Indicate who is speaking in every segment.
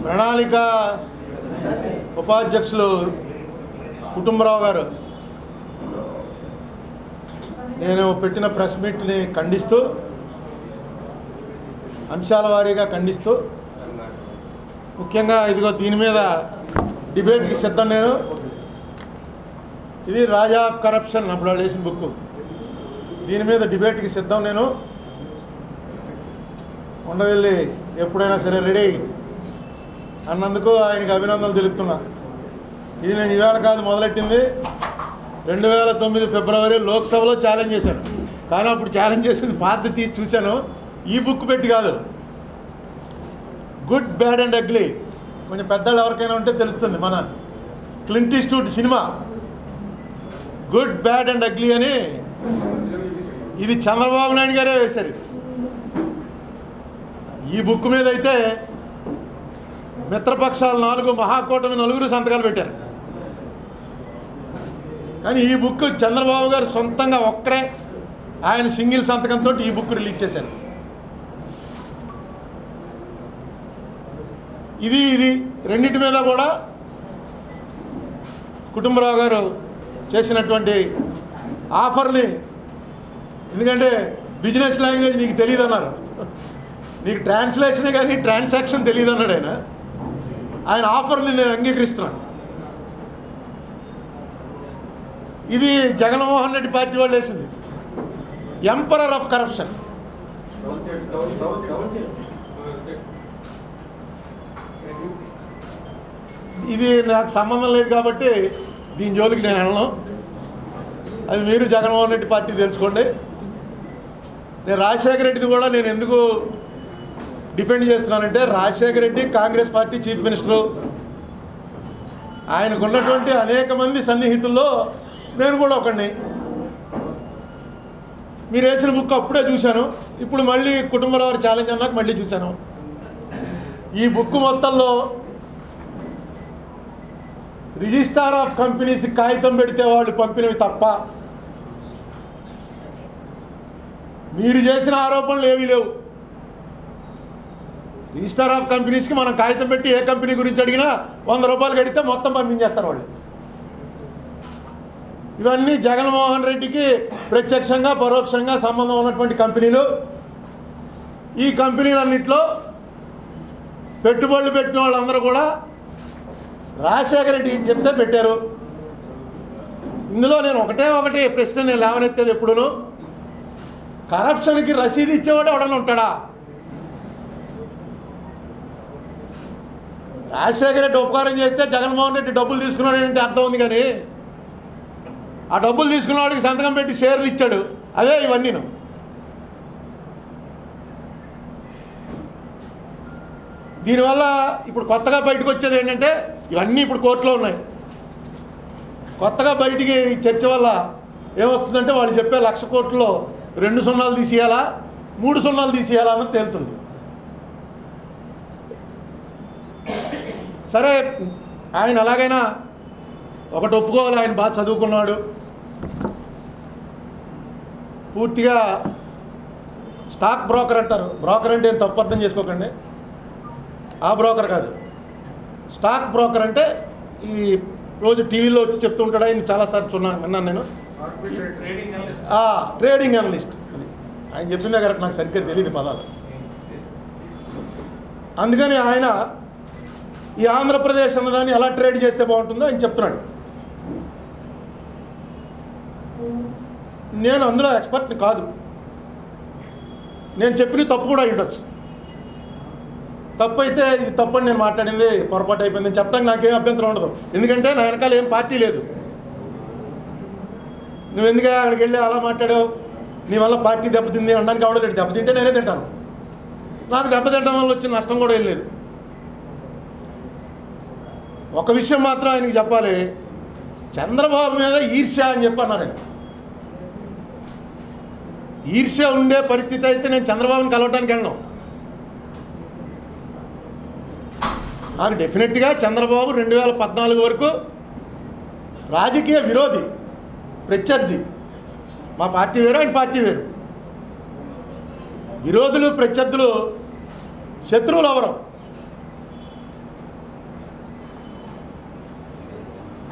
Speaker 1: ప్రణాళిక ఉపాధ్యక్షులు కుటుంబరావు గారు నేను పెట్టిన ప్రెస్ మీట్ని ఖండిస్తూ అంశాల వారీగా ఖండిస్తూ ముఖ్యంగా ఇదిగో దీని మీద డిబేట్కి సిద్ధం నేను ఇది రాజా ఆఫ్ కరప్షన్ అప్పుడు వాళ్ళు వేసిన బుక్ దీని మీద డిబేట్కి సిద్ధం నేను ఉండవెళ్ళి ఎప్పుడైనా సరే రెడీ అన్నందుకు ఆయనకి అభినందనలు తెలుపుతున్నా ఇది నేను ఈవేళ కాదు మొదలెట్టింది రెండు వేల తొమ్మిది ఫిబ్రవరి లోక్సభలో ఛాలెంజ్ చేశాను కానీ అప్పుడు ఛాలెంజ్ చేసింది పాత తీసి చూశాను ఈ బుక్ పెట్టి కాదు గుడ్ బ్యాడ్ అండ్ అగ్లీ కొంచెం పెద్దలు ఎవరికైనా ఉంటే తెలుస్తుంది మన క్లింట్ ఈస్ట్వుడ్ సినిమా గుడ్ బ్యాడ్ అండ్ అగ్లీ అని ఇది చంద్రబాబు నాయుడు గారే వేశారు ఇది. ఈ బుక్ మీద అయితే మిత్రపక్షాలు నాలుగు మహాకూటమి నలుగురు సంతకాలు పెట్టారు కానీ ఈ బుక్ చంద్రబాబు గారు సొంతంగా ఒక్కరే ఆయన సింగిల్ సంతకంతో ఈ బుక్ రిలీజ్ చేశారు ఇది ఇది రెండింటి మీద కూడా కుటుంబరావు గారు చేసినటువంటి ఆఫర్ని ఎందుకంటే బిజినెస్ లాంగ్వేజ్ నీకు తెలియదు అన్నారు నీకు ట్రాన్స్లేషనే కానీ ట్రాన్సాక్షన్ తెలియదు అన్నాడు ఆయన ఆయన ఆఫర్ని నేను అంగీకరిస్తున్నాను ఇది జగన్మోహన్ రెడ్డి పార్టీ వాళ్ళు వేసింది ఎంపరర్ ఆఫ్ కరప్షన్ ఇది నాకు సంబంధం లేదు కాబట్టి దీని జోలికి నేను వెళ్ళను అది మీరు జగన్మోహన్ రెడ్డి పార్టీ తెలుసుకోండి నేను రాజశేఖర రెడ్డిని కూడా నేను ఎందుకు డిపెండ్ చేస్తున్నానంటే Rajasekhara Reddy Congress party chief minister ఆయనకు ఉన్నటువంటి అనేక మంది సన్నిహితుల్లో నేను కూడా ఒకడిని మీరు వేసిన బుక్ అప్పుడే చూశాను ఇప్పుడు మళ్ళీ కుటుంబరావు ఛాలెంజ్ అన్నాక మళ్ళీ చూశాను ఈ బుక్ మొత్తంలో రిజిస్టార్ ఆఫ్ కంపెనీస్ కాగితం పెడితే వాళ్ళు పంపినవి తప్ప మీరు చేసిన ఆరోపణలు ఏమీ లేవు రిజిస్టార్ ఆఫ్ కంపెనీస్కి మనం కాగితం పెట్టి ఏ కంపెనీ గురించి అడిగినా వంద రూపాయలు కడితే మొత్తం పంపించేస్తారు వాళ్ళు ఇవన్నీ జగన్మోహన్ రెడ్డికి ప్రత్యక్షంగా పరోక్షంగా సంబంధం ఉన్నటువంటి కంపెనీలు ఈ కంపెనీలన్నింటిలో పెట్టుబడులు పెట్టిన వాళ్ళందరూ కూడా రాజశేఖర రెడ్డి చెప్తే పెట్టారు ఇందులో నేను ఒకటే ఒకటి ప్రశ్న నేను లేవనెత్తేది ఎప్పుడును కరప్షన్కి రసీదు ఇచ్చేవాడు ఎవడన్నా ఉంటాడా రాజశేఖర రెడ్డి ఉపకారం చేస్తే జగన్మోహన్ రెడ్డి డబ్బులు తీసుకున్నాడు ఏంటి అర్థం ఉంది కానీ ఆ డబ్బులు తీసుకున్న వాడికి సంతకం పెట్టి షేర్లు ఇచ్చాడు అదే ఇవన్నీ దీనివల్ల ఇప్పుడు కొత్తగా బయటకు వచ్చేది ఏంటంటే ఇవన్నీ ఇప్పుడు కోర్టులో ఉన్నాయి కొత్తగా బయటికి ఈ చర్చ వల్ల ఏమొస్తుందంటే వాళ్ళు చెప్పే లక్ష కోట్లలో రెండు సున్నాలు తీసేయాలా మూడు సున్నాలు తీసేయాలా అన్నది తేలుతుంది సరే ఆయన ఎలాగైనా ఒకటి ఒప్పుకోవాలి ఆయన బాగా చదువుకున్నాడు పూర్తిగా స్టాక్ బ్రోకర్ అంటారు బ్రోకర్ అంటే ఏం తప్పు అర్థం చేసుకోకండి ఆ బ్రోకర్ కాదు స్టాక్ బ్రోకర్ అంటే ఈ రోజు టీవీలో వచ్చి చెప్తూ ఉంటాడు ఆయన చాలాసార్లు చున్నాను విన్నాను నేను ఆ, ట్రేడింగ్ అనలిస్ట్ అది ఆయన చెప్పిందే కరెక్ట్ నాకు సరిగ్గా తెలియదు పదాలు అందుకని ఆయన ఈ ఆంధ్రప్రదేశ్ అన్నదాన్ని ఎలా ట్రేడ్ చేస్తే బాగుంటుందో ఆయన చెప్తున్నాడు నేను అందులో ఎక్స్పర్ట్ని కాదు నేను చెప్పిన తప్పు కూడా అయి ఉండొచ్చు తప్పు అయితే ఇది తప్పు అని నేను మాట్లాడింది పొరపాటు అయిపోయింది నేను చెప్పడానికి నాకేం అభ్యంతరం ఉండదు ఎందుకంటే నా వెనకాల ఏం పార్టీ లేదు నువ్వు ఎందుకు అక్కడికి వెళ్ళి అలా మాట్లాడావు నీ వల్ల పార్టీ దెబ్బతింది అనడానికి అవడం లేదు దెబ్బతింటే నేనే తింటాను నాకు దెబ్బతింటడం వల్ల వచ్చిన నష్టం కూడా ఏం లేదు ఒక విషయం మాత్రం ఆయనకి చెప్పాలి చంద్రబాబు మీద ఈర్ష్య అని చెప్పి అన్నారు ఆయన ఈర్ష్య ఉండే పరిస్థితి అయితే నేను చంద్రబాబుని కలవటానికి వెళ్ళను నాకు డెఫినెట్గా చంద్రబాబు రెండు వేల పద్నాలుగు వరకు రాజకీయ విరోధి ప్రత్యర్థి మా పార్టీ వేరు ఆయన పార్టీ వేరు విరోధులు ప్రత్యర్థులు శత్రువులు ఎవరు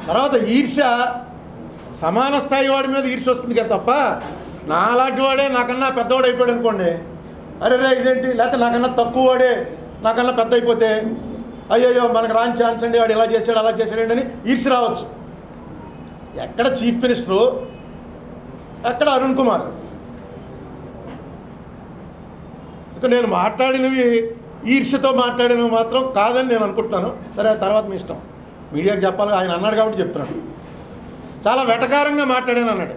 Speaker 1: తర్వాత ఈర్ష్య సమాన స్థాయి వాడి మీద ఈర్ష్య వస్తుంది కదా తప్ప నాలాంటి వాడే నాకన్నా పెద్దవాడు అయిపోయాడు అనుకోండి అరే రే ఇదేంటి లేకపోతే నాకన్నా తక్కువ వాడే నాకన్నా పెద్ద అయిపోతే అయ్యయ్యో మనకు రాని ఛాన్స్ అండి వాడు ఇలా చేశాడు అలా చేశాడండి అని ఈర్ష్య రావచ్చు ఎక్కడ చీఫ్ మినిస్టరు ఎక్కడ అరుణ్ కుమార్ ఇక నేను మాట్లాడినవి ఈర్ష్యతో మాట్లాడినవి మాత్రం కాదని నేను అనుకుంటున్నాను సరే ఆ తర్వాత మీ ఇష్టం మీడియాకి చెప్పాలి ఆయన అన్నాడు కాబట్టి చెప్తున్నాను చాలా వెటకారంగా మాట్లాడాను అన్నాడు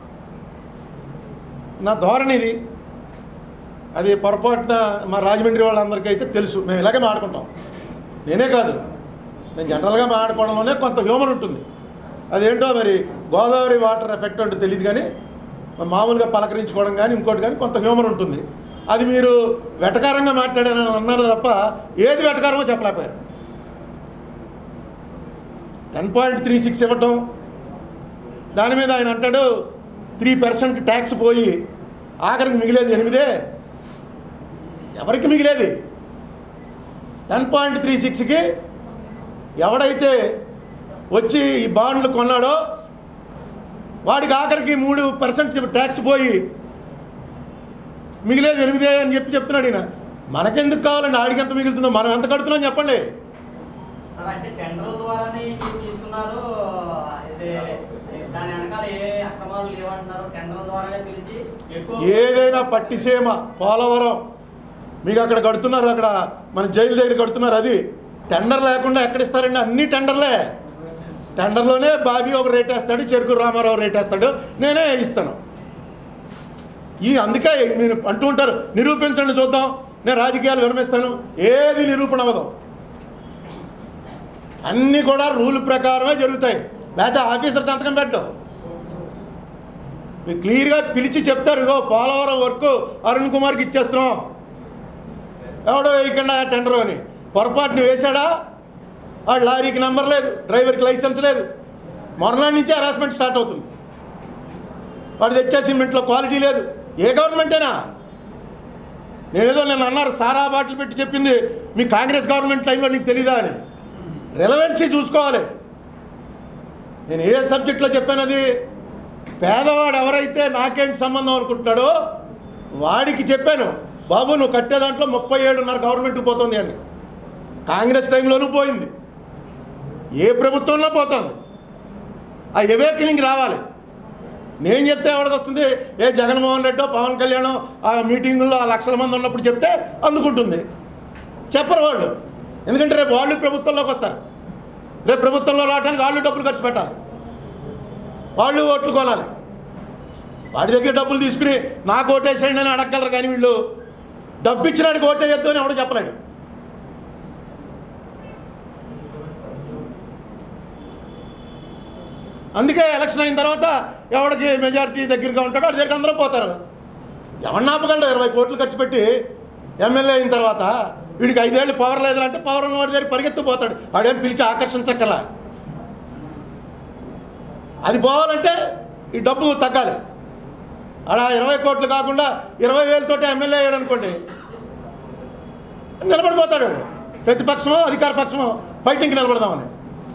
Speaker 1: నా ధోరణి ఇది అది పొరపాటున మా రాజమండ్రి వాళ్ళందరికీ అయితే తెలుసు మేము ఇలాగే మాట్లాడుకుంటాం నేనే కాదు నేను జనరల్గా మాట్లాడుకోవడంలోనే కొంత హ్యూమర్ ఉంటుంది అదేంటో మరి గోదావరి వాటర్ ఎఫెక్ట్ అంటే తెలియదు కానీ మామూలుగా పలకరించుకోవడం కానీ ఇంకోటి కానీ కొంత హ్యూమర్ ఉంటుంది అది మీరు వెటకారంగా మాట్లాడానని అన్నారు తప్ప ఏది వెటకారమో చెప్పలేకపోయారు టెన్ పాయింట్ త్రీ సిక్స్ ఇవ్వటం దాని మీద ఆయన అంటాడు త్రీ పర్సెంట్ ట్యాక్స్ పోయి ఆఖరికి మిగిలేది ఎనిమిదే ఎవరికి మిగిలేది టెన్ పాయింట్ త్రీ సిక్స్కి ఎవడైతే వచ్చి ఈ బాండ్లు కొన్నాడో వాడికి ఆఖరికి మూడు పర్సెంట్ ట్యాక్స్ పోయి మిగిలేదు ఎనిమిదే అని చెప్పి చెప్తున్నాడు ఈయన మనకెందుకు కావాలండి ఆడికి ఎంత మిగులుతుందో మనం ఎంత కడుతున్నాం చెప్పండి
Speaker 2: సార్ అంటే టెండర్ ద్వారానే మీరు తీసుకున్నారు ఇది దాని వెనకాల ఏ అక్రమాలు లేవంటున్నారు టెండర్ ద్వారానే పిలిచి ఎక్కువ
Speaker 1: ఏదైనా పట్టిసీమ పోలవరం మీకు అక్కడ కడుతున్నారు అక్కడ మన జైలు దగ్గర కడుతున్నారు అది టెండర్ లేకుండా ఎక్కడ ఇస్తారండి అన్ని టెండర్లే టెండర్లోనే బాబీ ఒక రేట్ వేస్తాడు చెరుకు రామారావు రేట్ వేస్తాడు నేనే ఇస్తాను ఈ అందుకే మీరు అంటూ ఉంటారు నిరూపించండి చూద్దాం నేను రాజకీయాలు విరమిస్తాను ఏది నిరూపణ అవ్వదు అన్నీ కూడా రూల్ ప్రకారమే జరుగుతాయి లేకపోతే ఆఫీసర్ సంతకం పెట్టు మీరు క్లియర్గా పిలిచి చెప్తారు ఇగో పోలవరం వర్క్ అరుణ్ కుమార్కి ఇచ్చేస్తున్నాం ఎవడో వేయకుండా టెండర్ అని పొరపాటుని వేశాడా ఆ లారీకి నెంబర్ లేదు డ్రైవర్కి లైసెన్స్ లేదు మరునాడు నుంచే హరాస్మెంట్ స్టార్ట్ అవుతుంది వాడు తెచ్చే సిమెంట్లో క్వాలిటీ లేదు ఏ గవర్నమెంటేనా నేనేదో నేను అన్నారు సారా బాటిల్ పెట్టి చెప్పింది మీ కాంగ్రెస్ గవర్నమెంట్ టైంలో నీకు తెలీదా అని రెలవెన్సీ చూసుకోవాలి నేను ఏ సబ్జెక్ట్లో చెప్పానది పేదవాడు ఎవరైతే నాకేంటి సంబంధం అనుకుంటున్నాడో వాడికి చెప్పాను బాబు నువ్వు కట్టే దాంట్లో ముప్పై ఏడున్నర గవర్నమెంట్కి పోతుంది అని కాంగ్రెస్ టైంలోనూ పోయింది ఏ ప్రభుత్వంలో పోతుంది ఆ ఎవేకనింగ్ రావాలి నేను చెప్తే ఎవరికి వస్తుంది ఏ జగన్మోహన్ రెడ్డో పవన్ కళ్యాణ్ ఆ మీటింగుల్లో ఆ లక్షల మంది ఉన్నప్పుడు చెప్తే అందుకుంటుంది చెప్పరు వాళ్ళు ఎందుకంటే రేపు వాళ్ళు ప్రభుత్వంలోకి వస్తారు రేపు ప్రభుత్వంలో రావడానికి వాళ్ళు డబ్బులు ఖర్చు పెట్టాలి వాళ్ళు ఓట్లు కొనాలి వాడి దగ్గర డబ్బులు తీసుకుని నాకు ఓటేసేయండి అని అడగగలరు కానీ వీళ్ళు డబ్బు ఇచ్చినాడికి ఓటేయొద్దు అని ఎవడు చెప్పలేడు అందుకే ఎలక్షన్ అయిన తర్వాత ఎవడికి మెజారిటీ దగ్గరగా ఉంటాడో వాడి దగ్గరికి అందరూ పోతారు ఎవరిని ఆపగలడు ఇరవై కోట్లు ఖర్చు పెట్టి ఎమ్మెల్యే అయిన తర్వాత వీడికి ఐదేళ్ళు పవర్ లేదంటే పవర్ ఉన్న వాడి దగ్గర పరిగెత్తిపోతాడు వాడేం పిలిచి ఆకర్షించక్కల అది పోవాలంటే ఈ డబ్బు తగ్గాలి ఆడ ఇరవై కోట్లు కాకుండా ఇరవై వేలతోటి ఎమ్మెల్యే అయ్యాడు అనుకోండి నిలబడిపోతాడు వాడు ప్రతిపక్షమో అధికార పక్షమో ఫైటింగ్కి నిలబడదామని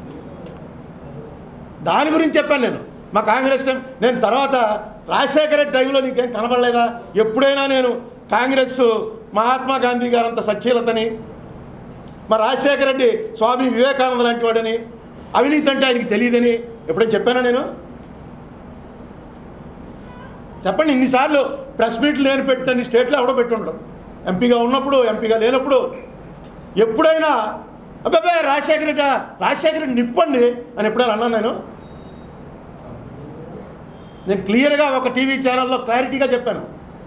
Speaker 1: దాని గురించి చెప్పాను నేను మా కాంగ్రెస్ టైం నేను తర్వాత రాజశేఖర రెడ్డి టైంలో నీకేం కనబడలేదా ఎప్పుడైనా నేను కాంగ్రెస్ మహాత్మా గాంధీ గారంత సచ్చీలతని మా రాజశేఖర రెడ్డి స్వామి వివేకానంద లాంటి వాడని అవినీతి అంటే ఆయనకి తెలియదని ఎప్పుడైనా చెప్పానా నేను చెప్పండి ఇన్నిసార్లు ప్రెస్ మీట్లు నేను పెట్టని స్టేట్లో ఎవడో పెట్టుండడు ఎంపీగా ఉన్నప్పుడు ఎంపీగా లేనప్పుడు ఎప్పుడైనా అబ్బాయి రాజశేఖర రెడ్డి రాజశేఖర రెడ్డి నిప్పండి అని ఎప్పుడైనా అన్నాను నేను నేను క్లియర్గా ఒక టీవీ ఛానల్లో క్లారిటీగా చెప్పాను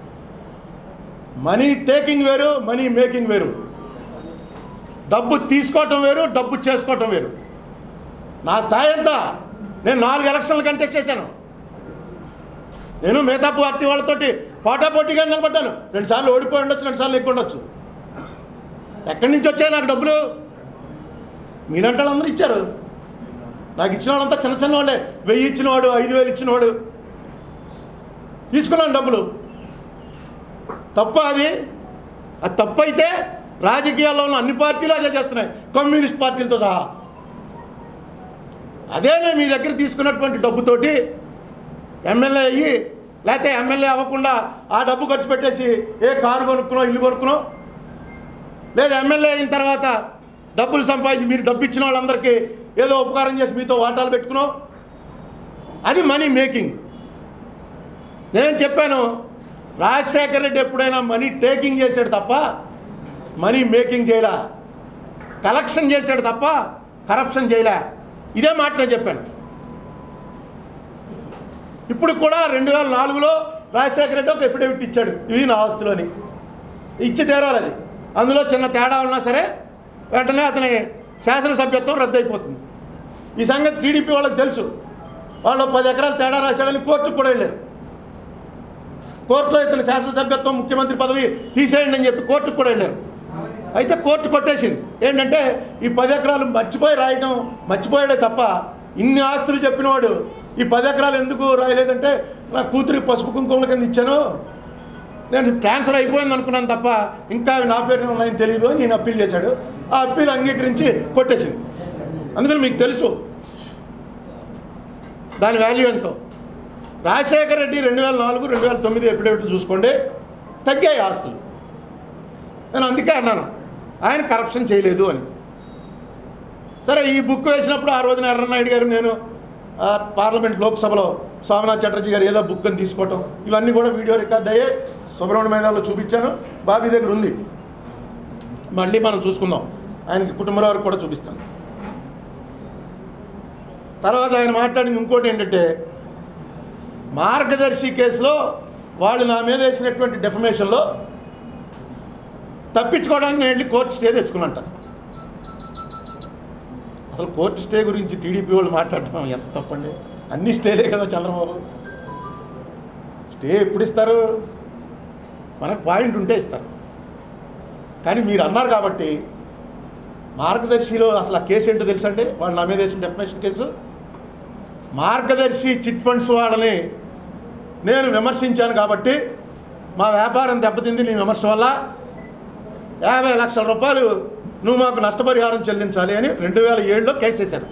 Speaker 1: మనీ టేకింగ్ వేరు మనీ మేకింగ్ వేరు డబ్బు తీసుకోవటం వేరు డబ్బు చేసుకోవటం వేరు నా స్థాయి ఎంత నేను నాలుగు ఎలక్షన్లు కంటెస్ట్ చేశాను నేను మిగతా పార్టీ వాళ్ళతోటి పోటాపోటీగా నిలబడ్డాను రెండుసార్లు ఓడిపోయి ఉండొచ్చు రెండుసార్లు ఎక్కువ ఉండొచ్చు ఎక్కడి నుంచి వచ్చాయి నాకు డబ్బులు మీరంటే వాళ్ళందరూ ఇచ్చారు నాకు ఇచ్చిన వాళ్ళంతా చిన్న చిన్న వాళ్ళే వెయ్యి ఇచ్చినవాడు ఐదు వేలు ఇచ్చినవాడు తీసుకున్నాను డబ్బులు తప్ప అది అది తప్పు అయితే రాజకీయాల్లో ఉన్న అన్ని పార్టీలు అదే చేస్తున్నాయి కమ్యూనిస్ట్ పార్టీలతో సహా అదేనే మీ దగ్గర తీసుకున్నటువంటి డబ్బుతోటి ఎమ్మెల్యే అయ్యి లేకపోతే ఎమ్మెల్యే అవ్వకుండా ఆ డబ్బు ఖర్చు పెట్టేసి ఏ కారు కొనుక్కునో ఇల్లు కొనుక్కునో లేదా ఎమ్మెల్యే అయిన తర్వాత డబ్బులు సంపాదించి మీరు డబ్బు ఇచ్చిన వాళ్ళందరికీ ఏదో ఉపకారం చేసి మీతో వాటాలు పెట్టుకునో అది మనీ మేకింగ్ నేను చెప్పాను రాజశేఖర రెడ్డి ఎప్పుడైనా మనీ టేకింగ్ చేశాడు తప్ప మనీ మేకింగ్ చేయలే కలెక్షన్ చేశాడు తప్ప కరప్షన్ చేయలే ఇదే మాట నేను చెప్పాను ఇప్పుడు కూడా రెండు వేల నాలుగులో రాజశేఖర రెడ్డి ఒక ఎఫిడవిట్ ఇచ్చాడు ఇవి నా ఆస్తులని ఇచ్చి తీరాలి అది అందులో చిన్న తేడా ఉన్నా సరే వెంటనే అతని శాసనసభ్యత్వం రద్దయిపోతుంది ఈ సంగతి టీడీపీ వాళ్ళకి తెలుసు వాళ్ళు పది ఎకరాలు తేడా రాశాడని కోర్టుకు కూడా వెళ్ళారు కోర్టులో ఇతని శాసనసభ్యత్వం ముఖ్యమంత్రి పదవి తీసేయండి అని చెప్పి కోర్టుకు కూడా వెళ్ళారు అయితే కోర్టు కొట్టేసింది ఏంటంటే ఈ పది ఎకరాలు మర్చిపోయి రాయటం మర్చిపోయాడే తప్ప ఇన్ని ఆస్తులు చెప్పినవాడు ఈ పది ఎకరాలు ఎందుకు రాయలేదంటే నా కూతురికి పసుపు కుంకుమల కింద ఇచ్చాను నేను ట్రాన్స్ఫర్ అయిపోయింది అనుకున్నాను తప్ప ఇంకా అవి నా పేరునే ఉన్నాయని తెలియదు అని నేను అప్పీల్ చేశాడు ఆ అప్పీల్ అంగీకరించి కొట్టేసింది అందుకని మీకు తెలుసు దాని వాల్యూ ఎంతో రాజశేఖర రెడ్డి రెండు వేల నాలుగు రెండు వేల తొమ్మిది ఎఫిడేవిట్లు చూసుకోండి తగ్గాయి ఆస్తులు నేను అందుకే అన్నాను ఆయన కరప్షన్ చేయలేదు అని సరే ఈ బుక్ వేసినప్పుడు ఆ రోజున ఎర్రనాయుడు గారు నేను ఆ, పార్లమెంట్ లోక్సభలో సోమనాథ్ చటర్జీ గారు ఏదో బుక్ అని తీసుకోవటం ఇవన్నీ కూడా వీడియో రికార్డ్ అయ్యే సుబ్రహ్మణ్య మైదానంలో చూపించాను బాబీ దగ్గర ఉంది మళ్ళీ మనం చూసుకుందాం ఆయనకి కుటుంబరావు కూడా చూపిస్తాను తర్వాత ఆయన మాట్లాడింది ఇంకోటి ఏంటంటే మార్గదర్శి కేసులో వాళ్ళు నా మీద వేసినటువంటి డెఫమేషన్లో తప్పించుకోవడానికి నేను వెళ్ళి కోర్టు స్టే తెచ్చుకున్నంట అసలు కోర్టు స్టే గురించి టీడీపీ వాళ్ళు మాట్లాడటం ఎంత తప్పండి అన్ని స్టేలే కదా చంద్రబాబు స్టే ఎప్పుడు ఇస్తారు మనకు పాయింట్ ఉంటే ఇస్తారు కానీ మీరు అన్నారు కాబట్టి మార్గదర్శిలో అసలు ఆ కేసు ఏంటో తెలుసండి వాళ్ళు నా మీద వేసిన defamation case Margadarsi chit funds వాళ్ళని నేను విమర్శించాను కాబట్టి మా వ్యాపారం దెబ్బతింది నీ విమర్శ వల్ల యాభై లక్షల రూపాయలు నువ్వు మాకు నష్టపరిహారం చెల్లించాలి అని రెండు వేల ఏడులో కేసు వేశాను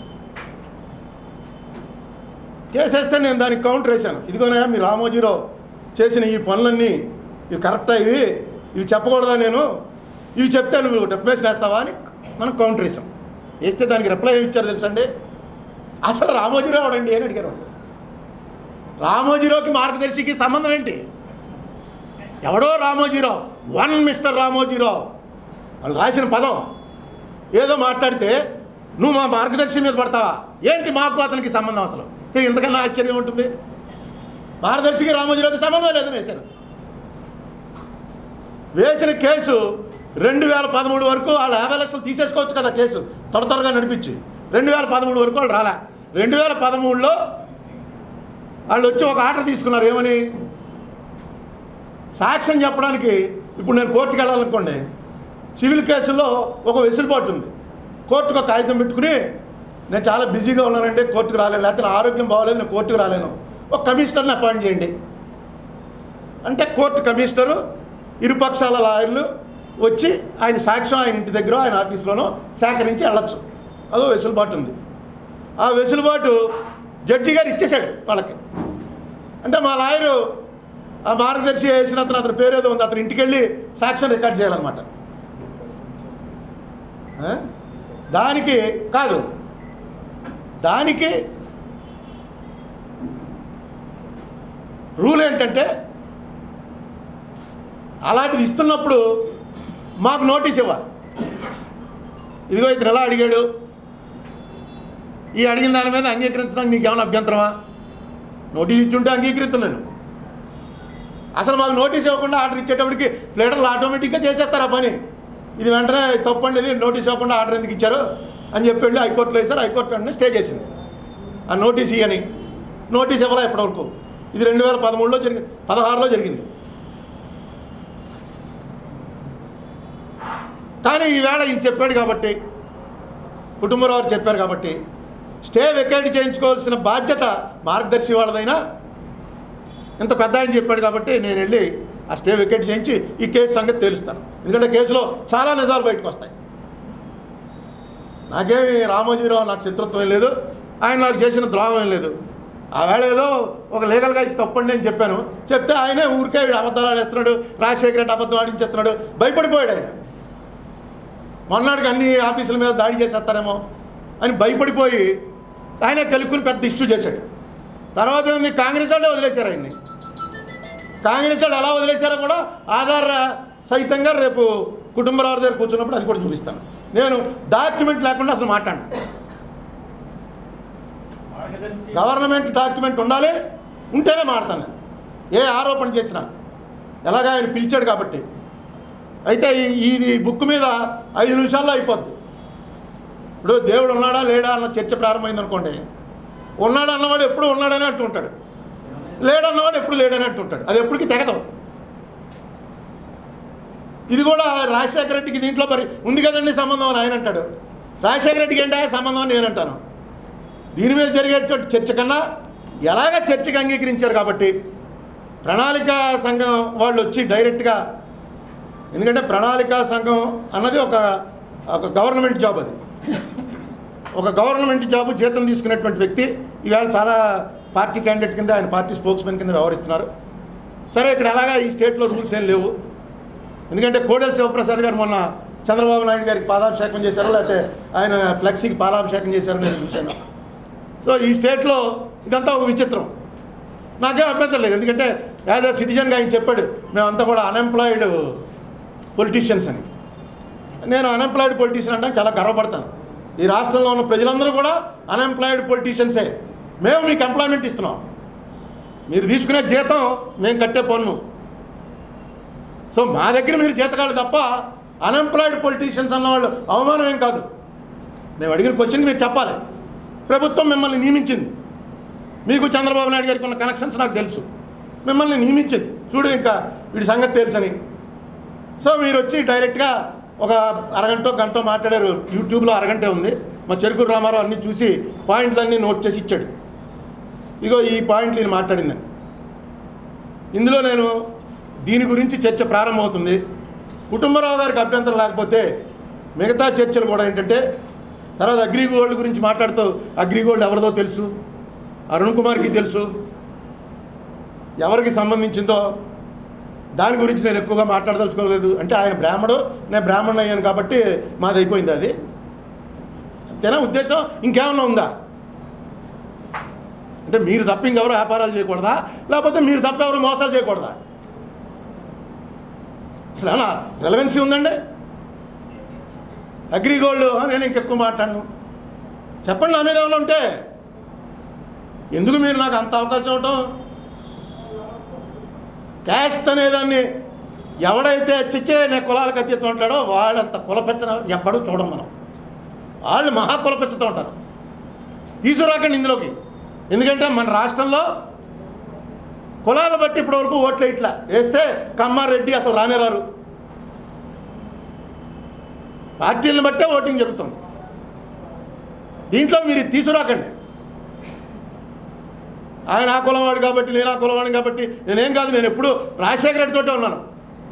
Speaker 1: కేసు వేస్తే నేను దానికి కౌంటర్ వేశాను ఇదిగోనయా మీ రామోజీరావు చేసిన ఈ పనులన్నీ ఇవి కరెక్టా ఇవి ఇవి చెప్పకూడదా నేను ఇవి చెప్తే నువ్వు డెఫినేషన్ వేస్తావా అని మనం కౌంటర్ వేసాం వేస్తే దానికి రిప్లై ఏమి ఇచ్చారు తెలుసండి అసలు రామోజీరావు అవడండి అని అడిగారు వాళ్ళు. రామోజీరావుకి మార్గదర్శికి సంబంధం ఏంటి ఎవడో రామోజీరావు వన్ మిస్టర్ రామోజీరావు వాళ్ళు రాసిన పదం ఏదో మాట్లాడితే నువ్వు మా మార్గదర్శి మీద పడతావా ఏంటి మాకు అతనికి సంబంధం అసలు ఇక ఇంతకన్నా ఆశ్చర్యం ఉంటుంది మార్గదర్శికి రామోజీరావుకి సంబంధం లేదని వేశారు వేసిన కేసు రెండు వేల పదమూడు వరకు వాళ్ళు యాభై లక్షలు తీసేసుకోవచ్చు కదా కేసు త్వర త్వరగా నడిపించి రెండు వేల పదమూడు వరకు వాళ్ళు రాలే రెండు వేల పదమూడులో వాళ్ళు వచ్చి ఒక ఆర్డర్ తీసుకున్నారు ఏమని సాక్ష్యం చెప్పడానికి ఇప్పుడు నేను కోర్టుకు వెళ్ళాలనుకోండి సివిల్ కేసుల్లో ఒక వెసులుబాటు ఉంది కోర్టుకు ఒక కాగితం పెట్టుకుని నేను చాలా బిజీగా ఉన్నానండి కోర్టుకు రాలేను లేకపోతే నా ఆరోగ్యం బాగోలేదు నేను కోర్టుకు రాలేను ఒక కమిషనర్ని అపాయింట్ చేయండి అంటే కోర్టు కమిషనరు ఇరుపక్షాల లాయర్లు వచ్చి ఆయన సాక్ష్యం ఆయన ఇంటి దగ్గర ఆయన ఆఫీస్లోనో సేకరించి వెళ్ళొచ్చు అదో వెసులుబాటు ఉంది ఆ వెసులుబాటు జడ్జి గారు ఇచ్చేశాడు వాళ్ళకి అంటే మా లాయరు ఆ మార్గదర్శి వేసిన అతను అతని పేరు ఏదో ఉంది అతని ఇంటికి వెళ్ళి సాక్ష్యం రికార్డ్ చేయాలన్నమాట ఆ? దానికి కాదు దానికి రూల్ ఏంటంటే అలాంటిది ఇస్తున్నప్పుడు మాకు నోటీస్ ఇవ్వాలి ఇదిగో ఇతను ఎలా అడిగాడు ఈ అడిగిన దాని మీద అంగీకరించడానికి నీకు ఏమైనా అభ్యంతరమా నోటీస్ ఇచ్చుంటే అంగీకరిస్తున్నాను అసలు మాకు నోటీస్ ఇవ్వకుండా ఆర్డర్ ఇచ్చేటప్పటికి లీటర్లు ఆటోమేటిక్గా చేసేస్తారు ఆ పని ఇది వెంటనే తప్పండి ఇది నోటీస్ ఇవ్వకుండా ఆర్డర్ ఎందుకు ఇచ్చారు అని చెప్పి వెళ్ళి హైకోర్టులో వేశారు హైకోర్టు వెంటనే స్టే చేసింది ఆ నోటీస్ ఇవ్వని నోటీస్ ఇవ్వలే ఇప్పటివరకు ఇది రెండు వేల పదమూడులో జరిగింది పదహారులో జరిగింది కానీ ఈవేళ ఈయన చెప్పాడు కాబట్టి కుటుంబరావు చెప్పారు కాబట్టి స్టే వెకేట్ చేయించుకోవాల్సిన బాధ్యత మార్గదర్శి వాళ్ళదైనా ఇంత పెద్ద ఆయన చెప్పాడు కాబట్టి నేను వెళ్ళి ఆ స్టే వెకేట్ చేయించి ఈ కేసు సంగతి తెలుస్తాను ఎందుకంటే కేసులో చాలా నిజాలు బయటకు వస్తాయి నాకేమి రామోజీరావు నాకు శత్రుత్వం లేదు ఆయన నాకు చేసిన ద్రోహం ఏం లేదు ఆవేళ ఏదో ఒక లీగల్గా ఇది తప్పండి అని చెప్పాను చెప్తే ఆయనే ఊరికే వీడు అబద్ధాలు ఆడేస్తున్నాడు రాజశేఖర రెడ్డి అబద్ధం ఆడించేస్తున్నాడు భయపడిపోయాడు ఆయన మొన్నటికి అన్ని ఆఫీసుల మీద దాడి చేసేస్తారేమో అని భయపడిపోయి ఆయన కలుక్కుని పెద్ద ఇష్యూ చేశాడు తర్వాత ఏమైంది కాంగ్రెస్ వాళ్ళే వదిలేశారు ఆయన్ని కాంగ్రెస్ వాళ్ళు ఎలా వదిలేశారో కూడా ఆధార సహితంగా రేపు కుటుంబరావు దగ్గర కూర్చున్నప్పుడు అది కూడా చూపిస్తాను నేను డాక్యుమెంట్ లేకుండా అసలు మాట్లాడను గవర్నమెంట్ డాక్యుమెంట్ ఉండాలి ఉంటేనే మాడతాను నేను. ఏ ఆరోపణ చేసినా ఎలాగా ఆయన పిలిచాడు కాబట్టి అయితే ఈ- ఇది బుక్ మీద ఐదు నిమిషాల్లో అయిపోద్ది ఇప్పుడు దేవుడు ఉన్నాడా లేడా అన్న చర్చ ప్రారంభమైంది అనుకోండి ఉన్నాడు అన్నవాడు ఎప్పుడు ఉన్నాడని అంటుంటాడు లేడన్నవాడు ఎప్పుడు లేడని అంటుంటాడు అది ఎప్పటికీ తెగదు ఇది కూడా రాజశేఖర రెడ్డికి దీంట్లో మరి ఉంది కదండి సంబంధం అని ఆయన అంటాడు రాజశేఖర రెడ్డికి ఏంటా సంబంధం అని నేను అంటాను దీని మీద జరిగేటువంటి చర్చ కన్నా ఎలాగ చర్చకి అంగీకరించారు కాబట్టి ప్రణాళిక సంఘం వాళ్ళు వచ్చి డైరెక్ట్గా ఎందుకంటే ప్రణాళిక సంఘం అన్నది ఒక ఒక గవర్నమెంట్ జాబ్ అది ఒక గవర్నమెంట్ జాబ్ జీతం తీసుకునేటువంటి వ్యక్తి ఈవేళ చాలా పార్టీ క్యాండిడేట్ కింద ఆయన పార్టీ స్పోక్స్మెన్ కింద వ్యవహరిస్తున్నారు సరే ఇక్కడ ఎలాగా ఈ స్టేట్లో రూల్స్ ఏం లేవు ఎందుకంటే కోడెల శివప్రసాద్ గారు మొన్న చంద్రబాబు నాయుడు గారికి పాదాభిషేకం చేశారు లేకపోతే ఆయన ఫ్లెక్సీకి పాలాభిషేకం చేశారు నేను చూశాను సో ఈ స్టేట్లో ఇదంతా ఒక విచిత్రం నాకేం అభ్యంతరం లేదు ఎందుకంటే యాజ్ అ సిటిజన్గా ఆయన చెప్పాడు మేమంతా కూడా అన్ఎంప్లాయిడ్ పొలిటీషియన్స్ అని నేను అన్ఎంప్లాయిడ్ పొలిటీషియన్ అంటే చాలా గర్వపడతాను ఈ రాష్ట్రంలో ఉన్న ప్రజలందరూ కూడా అన్ఎంప్లాయిడ్ పొలిటీషియన్సే మేము మీకు ఎంప్లాయ్మెంట్ ఇస్తున్నాం మీరు తీసుకునే జీతం మేము కట్టే పన్ను సో మా దగ్గర మీరు జీతకాళ్ళు తప్ప అన్ఎంప్లాయిడ్ పొలిటీషియన్స్ అన్నవాళ్ళు అవమానం ఏం కాదు మేము అడిగిన క్వశ్చన్ మీరు చెప్పాలి ప్రభుత్వం మిమ్మల్ని నియమించింది మీకు చంద్రబాబు నాయుడు గారికి ఉన్న కనెక్షన్స్ నాకు తెలుసు మిమ్మల్ని నియమించింది చూడు ఇంకా వీడి సంగతి తెలుసని సో మీరు వచ్చి డైరెక్ట్గా ఒక అరగంట గంట మాట్లాడారు యూట్యూబ్లో అరగంటే ఉంది మా చెరుకూరు రామారావు అన్నీ చూసి పాయింట్లన్నీ నోట్ చేసి ఇచ్చాడు ఇగో ఈ పాయింట్లు నేను మాట్లాడిందని ఇందులో నేను దీని గురించి చర్చ ప్రారంభమవుతుంది కుటుంబరావు గారికి అభ్యంతరం లేకపోతే మిగతా చర్చలు కూడా ఏంటంటే తర్వాత అగ్రిగోల్డ్ గురించి మాట్లాడుతూ అగ్రిగోల్డ్ ఎవరిదో తెలుసు అరుణ్ కుమార్కి తెలుసు ఎవరికి సంబంధించిందో దాని గురించి నేను ఎక్కువగా మాట్లాడదలుచుకోలేదు అంటే ఆయన బ్రాహ్మడు నేను బ్రాహ్మణ్ అయ్యాను కాబట్టి మాది అయిపోయింది అది అంతేనా ఉద్దేశం ఇంకేమన్నా ఉందా అంటే మీరు తప్ప ఇంకెవరు వ్యాపారాలు చేయకూడదా లేకపోతే మీరు తప్ప ఎవరు మోసాలు చేయకూడదా అసలు ఏమన్నా రెలవెన్సీ ఉందండి అగ్రిగోల్డ్ ఆ, నేను ఇంకెక్కువ మాట్లాడను చెప్పండి నా మీద ఏమైనా ఉంటే ఎందుకు మీరు నాకు అంత అవకాశం ఇవ్వటం క్యాస్ట్ అనేదాన్ని ఎవడైతే చిచ్చే నేను కులాలకు అతీతం ఉంటాడో వాళ్ళంత కులపెచ్చన ఎవ్వడూ చూడం మనం వాళ్ళు మహా కులపెచ్చతో ఉంటారు తీసుకురాకండి ఇందులోకి ఎందుకంటే మన రాష్ట్రంలో కులాలు బట్టి ఇప్పటివరకు ఓట్లు ఇట్లా వేస్తే కమ్మారెడ్డి అసలు రానే రారు పార్టీలను బట్టే ఓటింగ్ జరుగుతుంది దీంట్లో మీరు ఇది తీసుకురాకండి ఆయన ఆ కులవాడు కాబట్టి నేను ఆ కులవాడిని కాబట్టి నేనేం కాదు నేను ఎప్పుడు రాజశేఖర రెడ్డి తోటే ఉన్నాను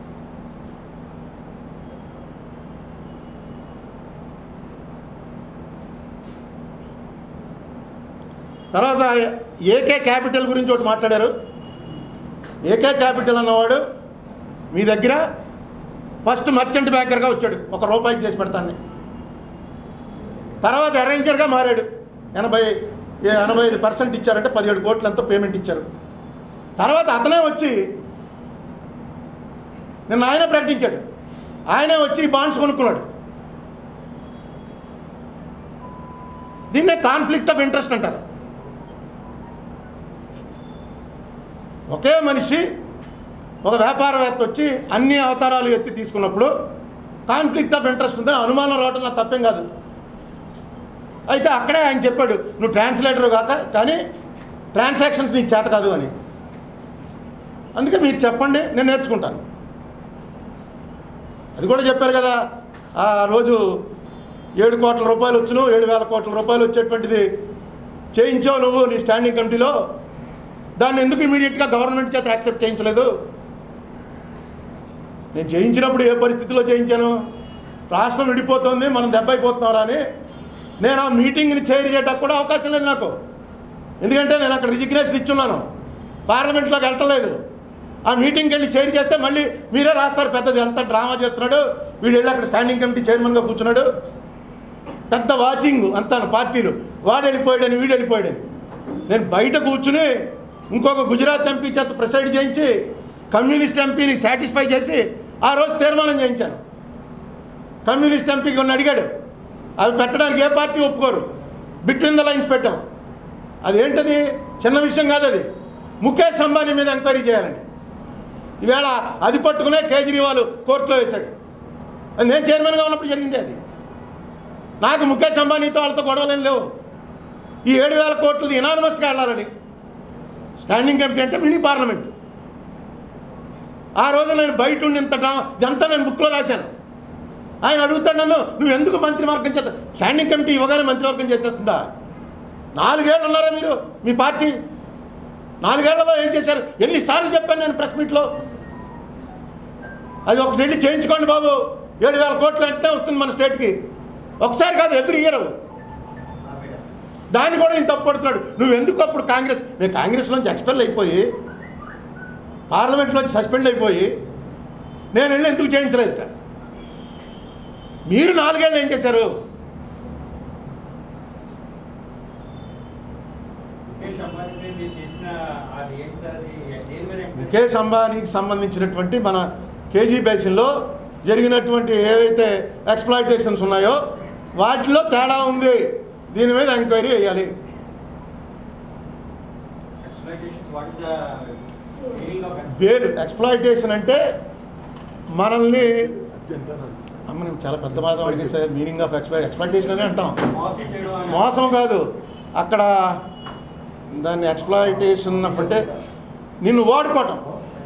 Speaker 1: తర్వాత ఏకే క్యాపిటల్ గురించి ఒకటి మాట్లాడారు ఏకే క్యాపిటల్ అన్నవాడు మీ దగ్గర ఫస్ట్ మర్చెంట్ బ్యాంకర్గా వచ్చాడు ఒక రూపాయికి చేసి పెడతాను తర్వాత అరేంజర్గా మారాడు ఎనభై ఏ- ఎనభై ఐదు పర్సెంట్ ఇచ్చారంటే పదిహేడు కోట్లు ఎంతో పేమెంట్ ఇచ్చారు తర్వాత అతనే వచ్చి నిన్న ఆయన ప్రకటించాడు ఆయనే వచ్చి ఈ బాండ్స్ కొనుక్కున్నాడు దీన్నే కాన్ఫ్లిక్ట్ ఆఫ్ ఇంట్రెస్ట్ అంటారు ఒకే మనిషి ఒక వ్యాపారవేత్త వచ్చి అన్ని అవతారాలు ఎత్తి తీసుకున్నప్పుడు కాన్ఫ్లిక్ట్ ఆఫ్ ఇంట్రెస్ట్ ఉందని అనుమానం రావడం నాకు తప్పేం కాదు అయితే అక్కడే ఆయన చెప్పాడు నువ్వు ట్రాన్స్లేటర్ కాక కానీ ట్రాన్సాక్షన్స్ నీకు చేత కాదు అని అందుకే మీరు చెప్పండి నేను నేర్చుకుంటాను అది కూడా చెప్పారు కదా ఆ రోజు ఏడు కోట్ల రూపాయలు వచ్చును ఏడు వేల కోట్ల రూపాయలు వచ్చేటువంటిది చేయించావు నువ్వు నీ స్టాండింగ్ కమిటీలో దాన్ని ఎందుకు ఇమీడియట్గా గవర్నమెంట్ చేత యాక్సెప్ట్ చేయించలేదు నేను చేయించినప్పుడు ఏ పరిస్థితిలో చేయించాను రాష్ట్రం విడిపోతుంది మనం దెబ్బ అయిపోతున్నారా అని నేను ఆ మీటింగ్ని చైర్ చేయడానికి కూడా అవకాశం లేదు నాకు ఎందుకంటే నేను అక్కడ రిజిగ్నేషన్ ఇచ్చున్నాను పార్లమెంట్లోకి వెళ్ళలేదు ఆ మీటింగ్కి వెళ్ళి చైర్ చేస్తే మళ్ళీ మీరే రాస్తారు పెద్దది ఎంత డ్రామా చేస్తున్నాడు వీడు వెళ్ళి అక్కడ స్టాండింగ్ కమిటీ చైర్మన్గా కూర్చున్నాడు పెద్ద వాచింగ్ అంతా పార్టీలు వాడు వెళ్ళిపోయాడని వీడు వెళ్ళిపోయాడని నేను బయట కూర్చుని ఇంకొక గుజరాత్ ఎంపీ చేత ప్రిసైడ్ చేయించి కమ్యూనిస్ట్ ఎంపీని సాటిస్ఫై చేసి ఆ రోజు తీర్మానం చేయించాను కమ్యూనిస్ట్ ఎంపీకి ఉన్న అడిగాడు అవి పెట్టడానికి ఏ పార్టీ ఒప్పుకోరు బిట్వీన్ ద లైన్స్ పెట్టాం అదేంటది చిన్న విషయం కాదు అది ముఖేష్ అంబానీ మీద ఎంక్వైరీ చేయాలండి ఈవేళ అది పట్టుకునే కేజ్రీవాల్ కోర్టులో వేశాడు అది నేను చైర్మన్గా ఉన్నప్పుడు జరిగింది అది నాకు ముఖేష్ అంబానీతో వాళ్ళతో గొడవలేం లేవు ఈ ఏడు వేల కోట్లది ఇనానమస్గా వెళ్ళాలని స్టాండింగ్ కమిటీ అంటే మినీ పార్లమెంట్ ఆ రోజు నేను బయట ఉండి ఇంత డ్రామా ఇదంతా నేను బుక్లో రాశాను ఆయన అడుగుతాడు నన్ను నువ్వు ఎందుకు మంత్రివర్గం చేస్తా స్టాండింగ్ కమిటీ ఇవ్వగానే మంత్రివర్గం చేసేస్తుందా నాలుగేళ్ళు ఉన్నారా మీరు మీ పార్టీ నాలుగేళ్లలో ఏం చేశారు ఎన్నిసార్లు చెప్పాను నేను ప్రెస్ మీట్లో అది ఒకటి వెళ్ళి చేయించుకోండి బాబు ఏడు వేల కోట్లు వెంటనే వస్తుంది మన స్టేట్కి ఒకసారి కాదు ఎవ్రీ ఇయర్ దాన్ని కూడా ఈయన తప్పుపడుతున్నాడు నువ్వు ఎందుకు అప్పుడు కాంగ్రెస్ నేను కాంగ్రెస్లోంచి ఎక్స్పెల్ అయిపోయి పార్లమెంట్లోంచి సస్పెండ్ అయిపోయి నేను వెళ్ళి ఎందుకు చేయించలేదు ఇక? మీరు నాలుగేళ్ళు ఏం చేశారు
Speaker 2: ముఖేష్ అంబానీపై మీరు చేసిన అది ఏంటి సార్ అది దేని మీద ఎంక్వైరీ
Speaker 1: ముఖేష్ అంబానీకి సంబంధించినటువంటి మన కేజీ బేసిన్లో జరిగినటువంటి ఏవైతే ఎక్స్ప్లాయిటేషన్స్ ఉన్నాయో వాటిలో తేడా ఉంది దీని మీద ఎంక్వైరీ వేయాలి
Speaker 2: exploitations what is the meaning of
Speaker 1: వేరు ఎక్స్ప్లాయిటేషన్ అంటే మనల్ని అమ్మ నేను చాలా పెద్ద మాట అడిగేసే మీనింగ్ ఆఫ్ ఎక్స్ప్లాయ్ ఎక్స్ప్లాయిటేషన్ అని అంటాం
Speaker 2: మోసం చేయడం అని
Speaker 1: మోసం కాదు అక్కడ దాన్ని ఎక్స్ప్లాయిటేషన్ అంటే నిన్ను వాడుకోవటం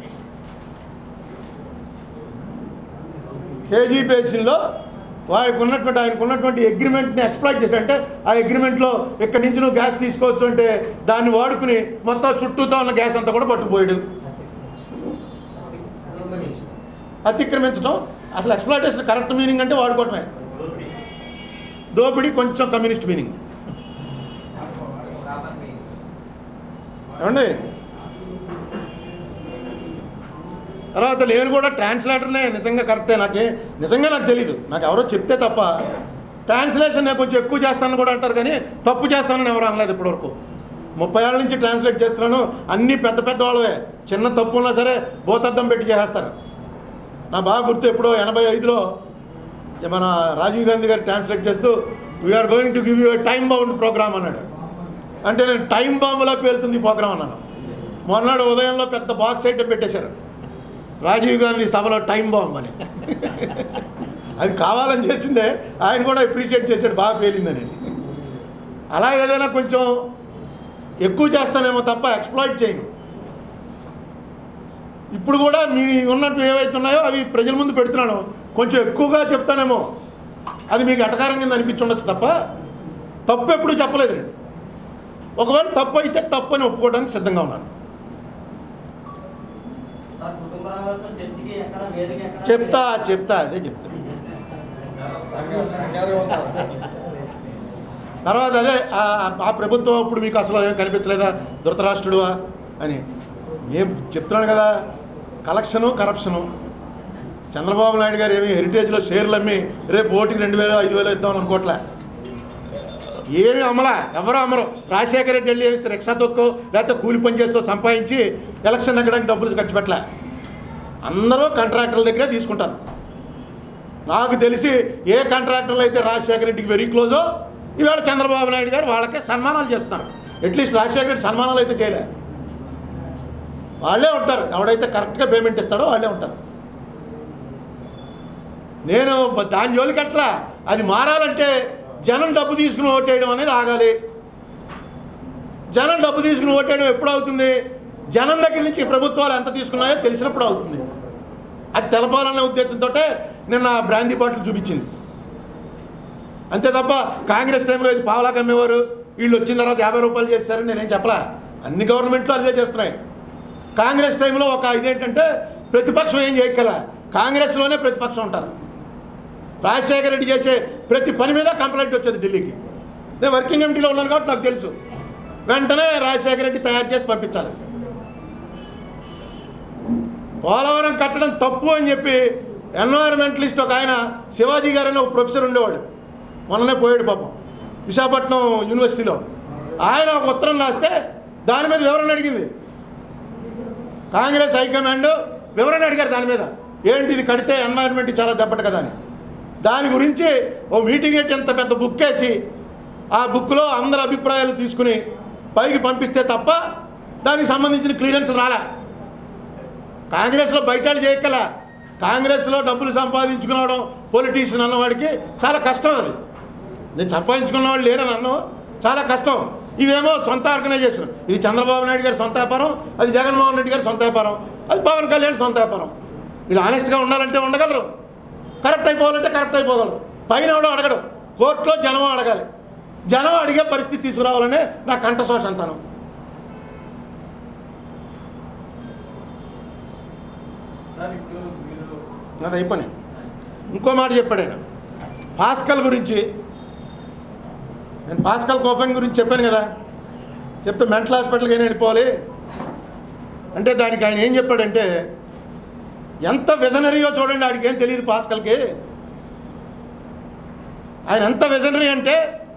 Speaker 1: కేజీ బేసిన్లో వారికి ఉన్నటువంటి ఆయనకు ఉన్నటువంటి అగ్రిమెంట్ని ఎక్స్ప్లాయిట్ చేసి అంటే ఆ అగ్రిమెంట్లో ఇక్కడి నుంచి నువ్వు గ్యాస్ తీసుకోవచ్చు అంటే దాన్ని వాడుకుని మొత్తం చుట్టూతో ఉన్న గ్యాస్ అంతా కూడా పట్టుకుపోయాడు అతిక్రమించడం అసలు ఎక్స్ప్లాయిటేషన్ కరెక్ట్ మీనింగ్ అంటే వాడుకోవటమే
Speaker 2: దోపిడీ.
Speaker 1: దోపిడీ కొంచెం కమ్యూనిస్ట్ మీనింగ్ ఏమండి తర్వాత నేను కూడా ట్రాన్స్లేటర్నే నిజంగా కరెక్టే నాకే నిజంగా నాకు తెలీదు నాకు ఎవరో చెప్తే తప్ప ట్రాన్స్లేషన్ నేను కొంచెం ఎక్కువ చేస్తానని కూడా అంటారు కానీ తప్పు చేస్తానని ఎవరు అనలేదు ఇప్పటివరకు ముప్పై ఏళ్ళ నుంచి ట్రాన్స్లేట్ చేస్తున్నాను అన్నీ పెద్ద పెద్ద వాళ్ళవే చిన్న తప్పు ఉన్నా సరే భూతద్దం పెట్టి చేసేస్తారు నా బాగా గుర్తు ఎప్పుడో ఎనభై ఐదులో మన రాజీవ్ గాంధీ గారు ట్రాన్స్లేట్ చేస్తూ we're going to give you time bound program అన్నాడు అంటే నేను టైం బాంబులో పేలుతుంది ఈ ప్రోగ్రామ్ అన్నాను మొన్నడు ఉదయంలో పెద్ద బాక్స్ ఐటమ్ పెట్టేశారు రాజీవ్ గాంధీ సభలో టైం బాంబ్ అని అది కావాలని చేసిందే ఆయన కూడా అప్రిషియేట్ చేశాడు బాగా పేలిందని అలా ఏదైనా కొంచెం ఎక్కువ చేస్తానేమో తప్ప ఎక్స్ప్లాయిట్ చేయను ఇప్పుడు కూడా మీ ఉన్నట్టు ఏవైతే ఉన్నాయో అవి ప్రజల ముందు పెడుతున్నాను కొంచెం ఎక్కువగా చెప్తానేమో అది మీకు అటకారం కింద అనిపించుండొచ్చు తప్ప తప్పు ఎప్పుడు చెప్పలేదు నేను ఒకవేళ తప్పు అయితే తప్పు అని ఒప్పుకోవడానికి సిద్ధంగా ఉన్నాను
Speaker 2: సార్ కుటుంబరావుతో చర్చికి ఎక్కడ వేదిక ఎక్కడ
Speaker 1: చెప్తా చెప్తా అదే చెప్తా తర్వాత అదే ఆ- ఆ ప్రభుత్వం అప్పుడు మీకు అసలు ఏం కనిపించలేదా ధృతరాష్ట్రుడువా అని ఏం చెప్తున్నాను కదా కలెక్షను కరప్షను చంద్రబాబు నాయుడు గారు ఏమి హెరిటేజ్లో షేర్లు అమ్మి రేపు ఓటికి రెండు వేలు ఐదు వేలు ఇద్దామని అనుకోవట్లే ఏమి అమ్మలా ఎవరు అమ్మరు రాజశేఖర రెడ్డి వెళ్ళి వేసి రిక్షా తొక్కు లేకపోతే కూలి పని చేస్తూ సంపాదించి ఎలక్షన్ ఎక్కడానికి డబ్బులు ఖర్చు పెట్టలే అందరూ కాంట్రాక్టర్ల దగ్గరే తీసుకుంటారు నాకు తెలిసి ఏ కాంట్రాక్టర్లు అయితే రాజశేఖర రెడ్డికి వెరీ క్లోజో ఈవేళ చంద్రబాబు నాయుడు గారు వాళ్ళకే సన్మానాలు చేస్తున్నారు అట్లీస్ట్ రాజశేఖర రెడ్డి సన్మానాలు అయితే చేయలే వాళ్ళే ఉంటారు ఎవడైతే కరెక్ట్గా పేమెంట్ ఇస్తాడో వాళ్ళే ఉంటారు నేను దాని జోలికి అట్లా అది మారాలంటే జనం డబ్బు తీసుకుని ఓటేయడం అనేది ఆగాలి జనం డబ్బు తీసుకుని ఓటేయడం ఎప్పుడు అవుతుంది జనం దగ్గర నుంచి ప్రభుత్వాలు ఎంత తీసుకున్నాయో తెలిసినప్పుడు అవుతుంది అది తెలపాలనే ఉద్దేశంతో నిన్న బ్రాందీ బాటిల్ చూపించింది అంతే తప్ప కాంగ్రెస్ టైంలో ఇది పావలాకి అమ్మేవారు వీళ్ళు వచ్చిన తర్వాత యాభై రూపాయలు చేశారని నేనేం చెప్పలా అన్ని గవర్నమెంట్లు అదే చేస్తున్నాయి కాంగ్రెస్ టైంలో ఒక ఇదేంటంటే ప్రతిపక్షం ఏం చేయగల కాంగ్రెస్లోనే ప్రతిపక్షం ఉంటారు రాజశేఖర రెడ్డి చేసే ప్రతి పని మీద కంప్లైంట్ వచ్చేది ఢిల్లీకి నేను వర్కింగ్ కమిటీలో ఉన్నాను కాబట్టి నాకు తెలుసు వెంటనే రాజశేఖర రెడ్డి తయారు చేసి పంపించాలి పోలవరం కట్టడం తప్పు అని చెప్పి ఎన్వైరన్మెంటలిస్ట్ ఒక ఆయన శివాజీ గారు అని ఒక ప్రొఫెసర్ ఉండేవాడు మొన్ననే పోయాడు పాపం విశాఖపట్నం యూనివర్సిటీలో ఆయన ఒక ఉత్తరం రాస్తే దాని మీద వివరణ అడిగింది కాంగ్రెస్ హైకమాండ్ వివరణ అడిగారు దాని మీద ఏంటి ఇది కడితే ఎన్వైరన్మెంట్ చాలా దెబ్బట కదా అని దాని గురించి ఓ మీటింగ్ పెట్టి ఎంత పెద్ద బుక్ వేసి ఆ బుక్లో అందరి అభిప్రాయాలు తీసుకుని పైకి పంపిస్తే తప్ప దానికి సంబంధించిన క్లియరెన్స్ రాలే కాంగ్రెస్లో బయటాలు చేయక్కల కాంగ్రెస్లో డబ్బులు సంపాదించుకునవడం పొలిటీషియన్ అన్నవాడికి చాలా కష్టం అది నేను సంపాదించుకున్న వాళ్ళు లేరని అన్నావు చాలా కష్టం ఇవేమో సొంత ఆర్గనైజేషన్ ఇది చంద్రబాబు నాయుడు గారి సొంత వ్యాపారం అది జగన్మోహన్ రెడ్డి గారి సొంత వ్యాపారం అది పవన్ కళ్యాణ్ సొంత వ్యాపారం వీళ్ళు ఆనెస్ట్గా ఉండాలంటే ఉండగలరు కరెక్ట్ అయిపోవాలంటే కరెక్ట్ అయిపోగలరు పైన ఎవడో అడగడు కోర్టులో జనం అడగాలి జనం అడిగే పరిస్థితి తీసుకురావాలనే నా కంఠశోష అంతాను
Speaker 2: సార్ ఇప్పుడు మీరు
Speaker 1: అది అయిపోయి ఇంకో మాట చెప్పాడు ఆయన పాస్కల్ గురించి నేను పాస్కల్ కోఫెన్ గురించి చెప్పాను కదా చెప్తే మెంటల్ హాస్పిటల్కి అయినా వెళ్ళిపోవాలి అంటే దానికి ఆయన ఏం చెప్పాడంటే ఎంత విజనరీయో చూడండి ఆడికి ఏం తెలియదు పాస్కల్కి ఆయన ఎంత విజనరీ అంటే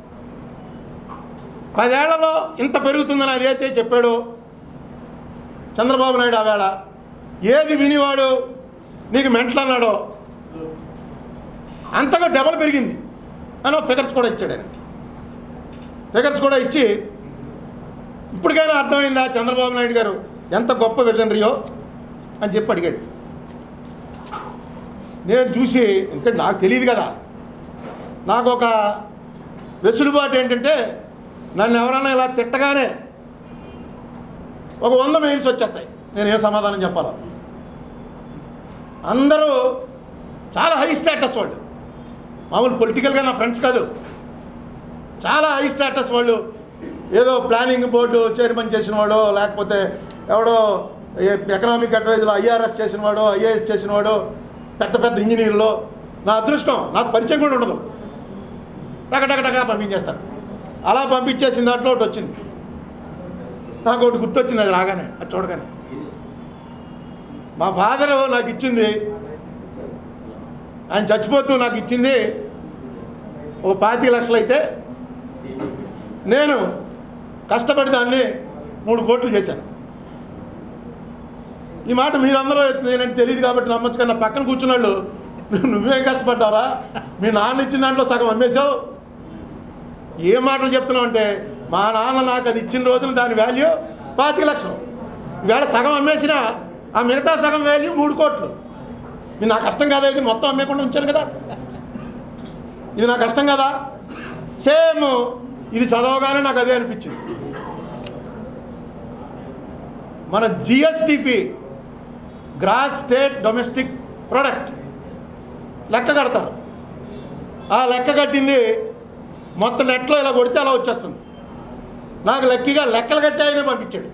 Speaker 1: పదేళ్లలో ఇంత పెరుగుతుందని అదైతే చెప్పాడు చంద్రబాబు నాయుడు ఆ వేళ ఏది వినివాడు నీకు మెంటల్ అన్నాడో అంతగా డబల్ పెరిగింది అని ఫిగర్స్ కూడా ఇచ్చాడు ఆయన ఫిగర్స్ కూడా ఇచ్చి ఇప్పటికైనా అర్థమైందా చంద్రబాబు నాయుడు గారు ఎంత గొప్ప విజనరీయో అని చెప్పి అడిగాడు నేను చూసి ఎందుకంటే నాకు తెలియదు కదా నాకు ఒక వెసులుబాటు ఏంటంటే నన్ను ఎవరైనా ఇలా తిట్టగానే ఒక వంద మెయిల్స్ వచ్చేస్తాయి నేను ఏ సమాధానం చెప్పాలో అందరూ చాలా హై స్టేటస్ వాళ్ళు మామూలు పొలిటికల్గా నా ఫ్రెండ్స్ కాదు చాలా హై స్టేటస్ వాళ్ళు ఏదో ప్లానింగ్ బోర్డు చైర్మన్ చేసిన వాడో లేకపోతే ఎవడో ఏ- ఎకనామిక్ అడ్వైజర్ ఐఆర్ఎస్ చేసిన వాడో ఐఏఎస్ చేసిన వాడో పెద్ద పెద్ద ఇంజనీర్లు నా అదృష్టం నాకు పరిచయం కూడా ఉండదు టకటకటగా పంపించేస్తారు అలా పంపించేసిన దాంట్లో ఒకటి వచ్చింది నాకు ఒకటి గుర్తొచ్చింది అది రాగానే అది చూడగానే మా ఫాదరు నాకు ఇచ్చింది ఆయన చచ్చిపోతూ నాకు ఇచ్చింది ఓ పాతి లక్షలు అయితే నేను కష్టపడి దాన్ని మూడు కోట్లు చేశాను ఈ మాట మీరందరూ నేనంటే తెలియదు కాబట్టి నమ్మచ్చు కానీ నా పక్కన కూర్చున్న వాళ్ళు "నువ్వు- నువ్వేం కష్టపడ్డావురా మీ నాన్న ఇచ్చిన దాంట్లో సగం అమ్మేశావు ఏ మాటలు చెప్తున్నావు అంటే మా నాన్న నాకు అది ఇచ్చిన రోజున దాని వాల్యూ పాతిక లక్షలు ఈవేళ సగం అమ్మేసినా ఆ మిగతా సగం వాల్యూ మూడు కోట్లు ఇది నా కష్టం కదా ఇది మొత్తం అమ్మేయకుండా ఉంచాను కదా ఇది నా కష్టం కదా సేమ్ ఇది చదవగానే నాకు అదే అనిపించింది మన GSDP gross state domestic product లెక్క కడతారు ఆ లెక్క కట్టింది మొత్తం నెట్లో ఇలా కొడితే అలా వచ్చేస్తుంది నాకు లక్కీగా లెక్కలు కట్టి ఆయనే పంపించాడు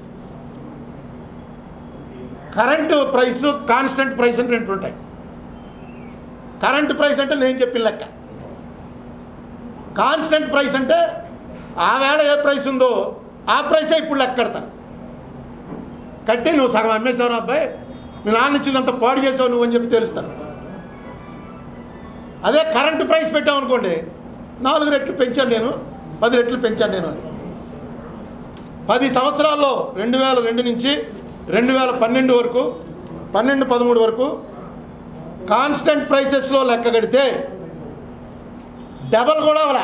Speaker 1: కరెంటు ప్రైస్ కాన్స్టెంట్ ప్రైస్ అని రెండు ఉంటాయి కరెంట్ ప్రైస్ అంటే నేను చెప్పిన లెక్క కాన్స్టెంట్ ప్రైస్ అంటే ఆ వేళ ఏ ప్రైస్ ఉందో ఆ ప్రైసే ఇప్పుడు లెక్క కడతారు కట్టి నువ్వు సగం అమ్మేశావు అబ్బాయి మీ నాన్న ఇచ్చిందంత పాడు చేసావు నువ్వు అని చెప్పి తెలుస్తాను అదే కరెంటు ప్రైస్ పెట్టావు అనుకోండి నాలుగు రెట్లు పెంచాను నేను పది రెట్లు పెంచాను నేను అది పది సంవత్సరాల్లో రెండు వేల రెండు నుంచి రెండు వేల పన్నెండు వరకు పన్నెండు పదమూడు వరకు కాన్స్టెంట్ ప్రైసెస్లో లెక్క కడితే డబల్ కూడా అవలా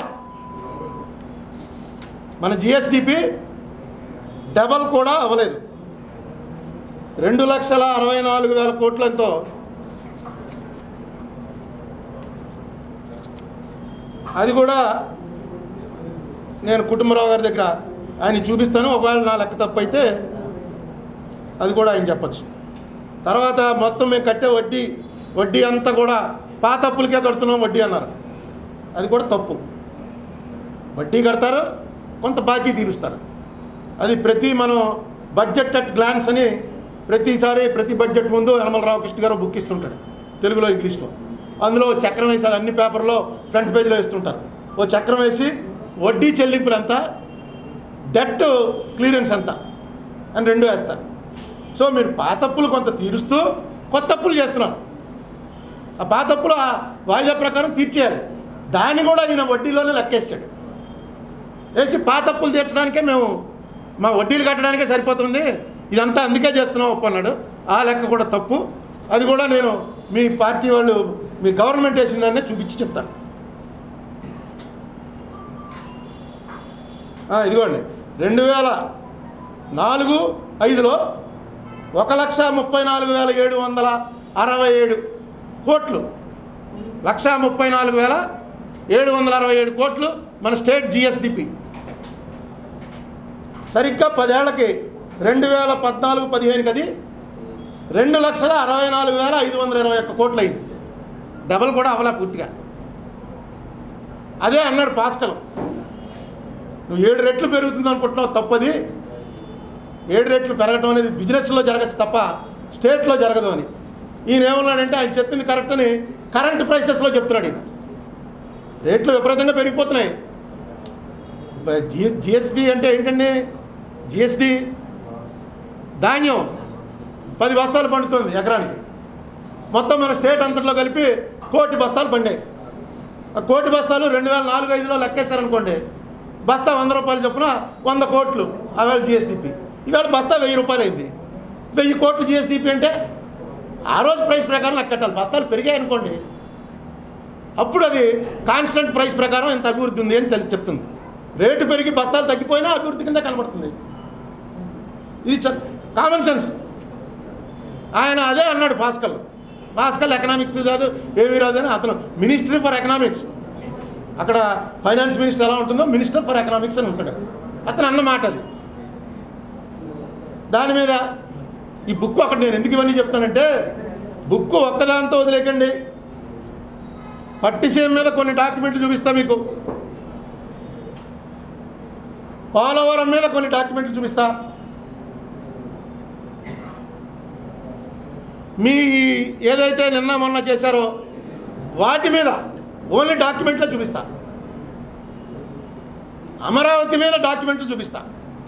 Speaker 1: మన జిఎస్డిపి డబల్ కూడా అవ్వలేదు రెండు లక్షల అరవై నాలుగు వేల కోట్లతో అది కూడా నేను కుటుంబరావు గారి దగ్గర ఆయన చూపిస్తాను ఒకవేళ నా లెక్క తప్పు అయితే అది కూడా ఆయన చెప్పచ్చు తర్వాత మొత్తం మేము కట్టే వడ్డీ వడ్డీ అంతా కూడా పాత అప్పులకే కడుతున్నాం వడ్డీ అన్నారు అది కూడా తప్పు వడ్డీ కడతారు కొంత బాకీ తీరుస్తారు అది ప్రతి మనం బడ్జెట్ అట్ గ్లాన్స్ అని ప్రతిసారి ప్రతి బడ్జెట్ ముందు యనమల రామకృష్ణ గారు బుక్ ఇస్తుంటాడు తెలుగులో ఇంగ్లీష్లో అందులో ఓ చక్రం వేసి అది అన్ని పేపర్లో ఫ్రంట్ పేజీలో ఇస్తుంటారు ఓ చక్రం వేసి వడ్డీ చెల్లింపులు ఎంత డెట్ క్లియరెన్స్ ఎంత అని రెండు వేస్తారు సో మీరు పాత అప్పులు కొంత తీరుస్తూ కొత్త అప్పులు చేస్తున్నారు ఆ పాత అప్పులు ఆ వాయిదా ప్రకారం తీర్చేయాలి దాన్ని కూడా ఈయన వడ్డీలోనే లెక్కేసాడు వేసి పాత అప్పులు తీర్చడానికే మేము మా వడ్డీలు కట్టడానికే సరిపోతుంది ఇదంతా అందుకే చేస్తున్నాం ఒప్పన్నాడు ఆ లెక్క కూడా తప్పు అది కూడా నేను మీ పార్టీ వాళ్ళు మీ గవర్నమెంట్ వేసిందాన్నే చూపించి చెప్తాను ఆ, ఇదిగోండి రెండు వేల నాలుగు ఐదులో ఒక లక్ష ముప్పై నాలుగు వేల ఏడు వందల అరవై ఏడు కోట్లు లక్ష ముప్పై నాలుగు వేల ఏడు వందల అరవై ఏడు కోట్లు మన స్టేట్ జిఎస్డిపి సరిగ్గా పదేళ్లకి రెండు వేల పద్నాలుగు పదిహేనుకి అది రెండు లక్షల అరవై నాలుగు వేల ఐదు వందల ఇరవై ఒక్క కోట్లు అయింది డబల్ కూడా అవలా పూర్తిగా అదే అన్నాడు పాస్కల్ నువ్వు ఏడు రెట్లు పెరుగుతుంది అనుకుంటున్నావు తప్పది ఏడు రెట్లు పెరగటం అనేది బిజినెస్లో జరగచ్చు తప్ప స్టేట్లో జరగదు అని ఈయన ఏమన్నాడంటే ఆయన చెప్పింది కరెక్ట్ అని కరెంట్ ప్రైసెస్లో చెప్తున్నాడు ఈయన రేట్లు విపరీతంగా పెరిగిపోతున్నాయి జి జిఎస్బి అంటే ఏంటండి జిఎస్డి ధాన్యం పది బస్తాలు పండుతుంది ఎకరానికి మొత్తం మన స్టేట్ అంతట్లో కలిపి కోటి బస్తాలు పండాయి ఆ కోటి బస్తాలు రెండు వేల నాలుగు ఐదులో లెక్కేశారనుకోండి బస్తా వంద రూపాయలు చొప్పున వంద కోట్లు అవేళ జిఎస్డిపి ఇవాళ బస్తా వెయ్యి రూపాయలు అయింది వెయ్యి కోట్లు జిఎస్డిపి అంటే ఆ రోజు ప్రైస్ ప్రకారం లెక్కట్టాలి బస్తాలు పెరిగాయి అనుకోండి అప్పుడు అది కాన్స్టెంట్ ప్రైస్ ప్రకారం ఎంత అభివృద్ధి ఉంది అని తెలి చెప్తుంది రేటు పెరిగి బస్తాలు తగ్గిపోయినా అభివృద్ధి కింద కనబడుతుంది ఇది కామన్ సెన్స్ ఆయన అదే అన్నాడు పాస్కల్ పాస్కల్ ఎకనామిక్స్ కాదు ఏమీ రాదు అని అతను మినిస్ట్రీ ఫర్ ఎకనామిక్స్ అక్కడ ఫైనాన్స్ మినిస్టర్ ఎలా ఉంటుందో మినిస్టర్ ఫర్ ఎకనామిక్స్ అని ఉంటాడు అతను అన్న మాట అది దాని మీద ఈ బుక్ ఒకటి నేను ఎందుకు ఇవన్నీ చెప్తానంటే బుక్ ఒక్కదాంతో వదిలేకండి పట్టిసీమ మీద కొన్ని డాక్యుమెంట్లు చూపిస్తా మీకు పోలవరం మీద కొన్ని డాక్యుమెంట్లు చూపిస్తా మీ ఏదైతే నిన్న మొన్న చేశారో వాటి మీద ఓన్లీ డాక్యుమెంట్లో చూపిస్తా అమరావతి మీద డాక్యుమెంట్లు చూపిస్తా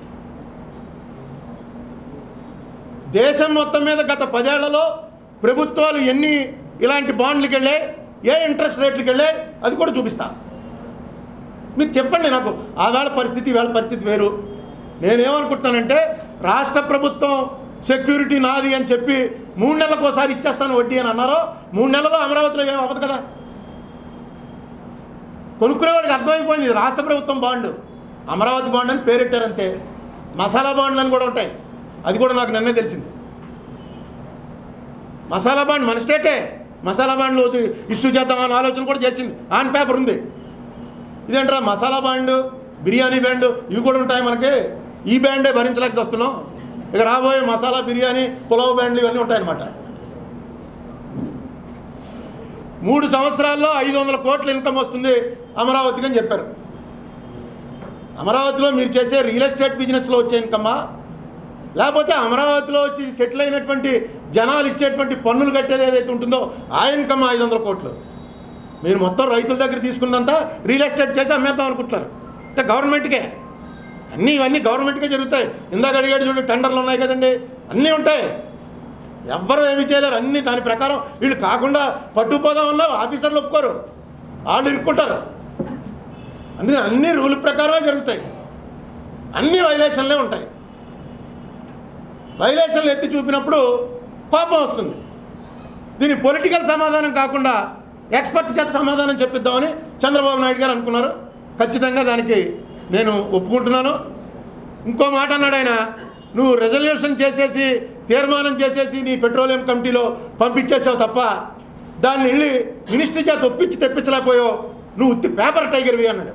Speaker 1: దేశం మొత్తం మీద గత పదేళ్లలో ప్రభుత్వాలు ఎన్ని ఇలాంటి బాండ్లకి వెళ్ళాయి ఏ ఇంట్రెస్ట్ రేట్లకి వెళ్ళాయి అది కూడా చూపిస్తా మీరు చెప్పండి నాకు ఆ వేళ పరిస్థితి వేళ పరిస్థితి వేరు నేనేమనుకుంటున్నానంటే రాష్ట్ర ప్రభుత్వం సెక్యూరిటీ నాది అని చెప్పి మూడు నెలలకు ఒకసారి ఇచ్చేస్తాను వడ్డీ అని అన్నారో మూడు నెలల్లో అమరావతిలో ఏం అవ్వదు కదా కొనుక్కునేవాడికి అర్థమైపోయింది ఇది రాష్ట్ర ప్రభుత్వం బాండ్ అమరావతి బాండ్ అని పేరెట్టారు అంతే మసాలా బాండ్లు అని కూడా ఉంటాయి అది కూడా నాకు నిన్నే తెలిసింది మసాలా బాండ్ మన స్టేటే మసాలా బాండ్లు ఇష్యూ చేద్దామని ఆలోచన కూడా చేసింది ఆన్ పేపర్ ఉంది ఇదేంట్రా మసాలా బాండ్ బిర్యానీ బ్యాండ్ ఇవి కూడా ఉంటాయి మనకి ఈ బ్యాండే భరించలేక వస్తున్నాం ఇక రాబోయే మసాలా బిర్యానీ పులావ్ బ్యాండ్లు ఇవన్నీ ఉంటాయన్నమాట మూడు సంవత్సరాల్లో ఐదు వందల కోట్ల ఇన్కమ్ వస్తుంది అమరావతికి అని చెప్పారు అమరావతిలో మీరు చేసే రియల్ ఎస్టేట్ బిజినెస్లో వచ్చే ఇన్కమ్మా లేకపోతే అమరావతిలో వచ్చి సెటిల్ అయినటువంటి జనాలు ఇచ్చేటువంటి పన్నులు కట్టేది ఏదైతే ఉంటుందో ఆ ఇన్కమ్ ఐదు వందల కోట్లు మీరు మొత్తం రైతుల దగ్గర తీసుకున్నంత రియల్ ఎస్టేట్ చేసి అమ్మేద్దాం అనుకుంటున్నారు అంటే గవర్నమెంట్కే అన్నీ ఇవన్నీ గవర్నమెంట్కే జరుగుతాయి ఇందాక అడిగాడు చూడు టెండర్లు ఉన్నాయి కదండి అన్నీ ఉంటాయి ఎవ్వరు ఏమి చేయలేరు అన్నీ దాని ప్రకారం వీళ్ళు కాకుండా పట్టుకుపోదామన్నా ఆఫీసర్లు ఒప్పుకోరు వాళ్ళు ఇరుక్కుంటారు అందుకని అన్ని రూల్ ప్రకారమే జరుగుతాయి అన్ని వైలేషన్లే ఉంటాయి వైలేషన్లు ఎత్తి చూపినప్పుడు కోపం వస్తుంది దీని పొలిటికల్ సమాధానం కాకుండా ఎక్స్పర్ట్ చేత సమాధానం చెప్పిద్దామని చంద్రబాబు నాయుడు గారు అనుకున్నారు ఖచ్చితంగా దానికి నేను ఒప్పుకుంటున్నాను ఇంకో మాట అన్నాడు ఆయన నువ్వు రెజల్యూషన్ చేసేసి తీర్మానం చేసేసి నీ పెట్రోలియం కమిటీలో పంపించేసావు తప్ప దాన్ని వెళ్ళి మినిస్ట్రీ చేత ఒప్పించి తెప్పించలేకపోయావు నువ్వు ఉత్తి పేపర్ టైగర్వి అన్నాడు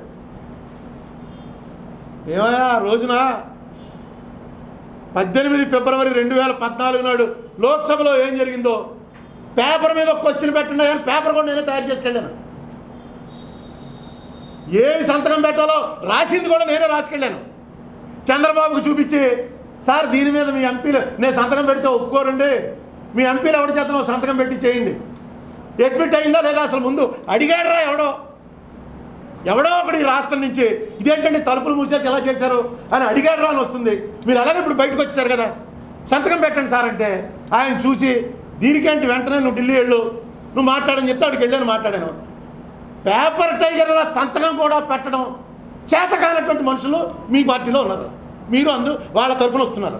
Speaker 1: ఏమయ్యా ఆ రోజున పద్దెనిమిది ఫిబ్రవరి రెండు వేల పద్నాలుగు నాడు లోక్సభలో ఏం జరిగిందో పేపర్ మీద ఒక క్వశ్చన్ పెట్టండి కానీ పేపర్ కూడా నేనే తయారు చేసుకెళ్ళాను ఏమి సంతకం పెట్టాలో రాసింది కూడా నేనే రాసుకెళ్ళాను చంద్రబాబుకు చూపించి సార్ దీని మీద మీ ఎంపీలు నేను సంతకం పెడితే ఒప్పుకోరండి మీ ఎంపీలు ఎవరి చేతనో సంతకం పెట్టి చేయండి అడ్మిట్ అయిందా లేదా అసలు ముందు అడిగాడరా ఎవడో ఎవడో ఒకటి ఈ రాష్ట్రం నుంచి ఇదేంటండి తలుపులు మూసేసి ఎలా చేశారు అని అడిగాడు అని వస్తుంది మీరు అలాగే ఇప్పుడు బయటకు వచ్చేసారు కదా సంతకం పెట్టండి సార్ అంటే ఆయన చూసి దీనికేంటి వెంటనే నువ్వు ఢిల్లీ వెళ్ళు నువ్వు మాట్లాడని చెప్తే అక్కడికి వెళ్ళాను మాట్లాడాను పేపర్ టైగర్ల సంతకం కూడా పెట్టడం చేత కానటువంటి మనుషులు మీ పార్టీలో ఉన్నారు మీరు అందు వాళ్ళ తరఫున వస్తున్నారు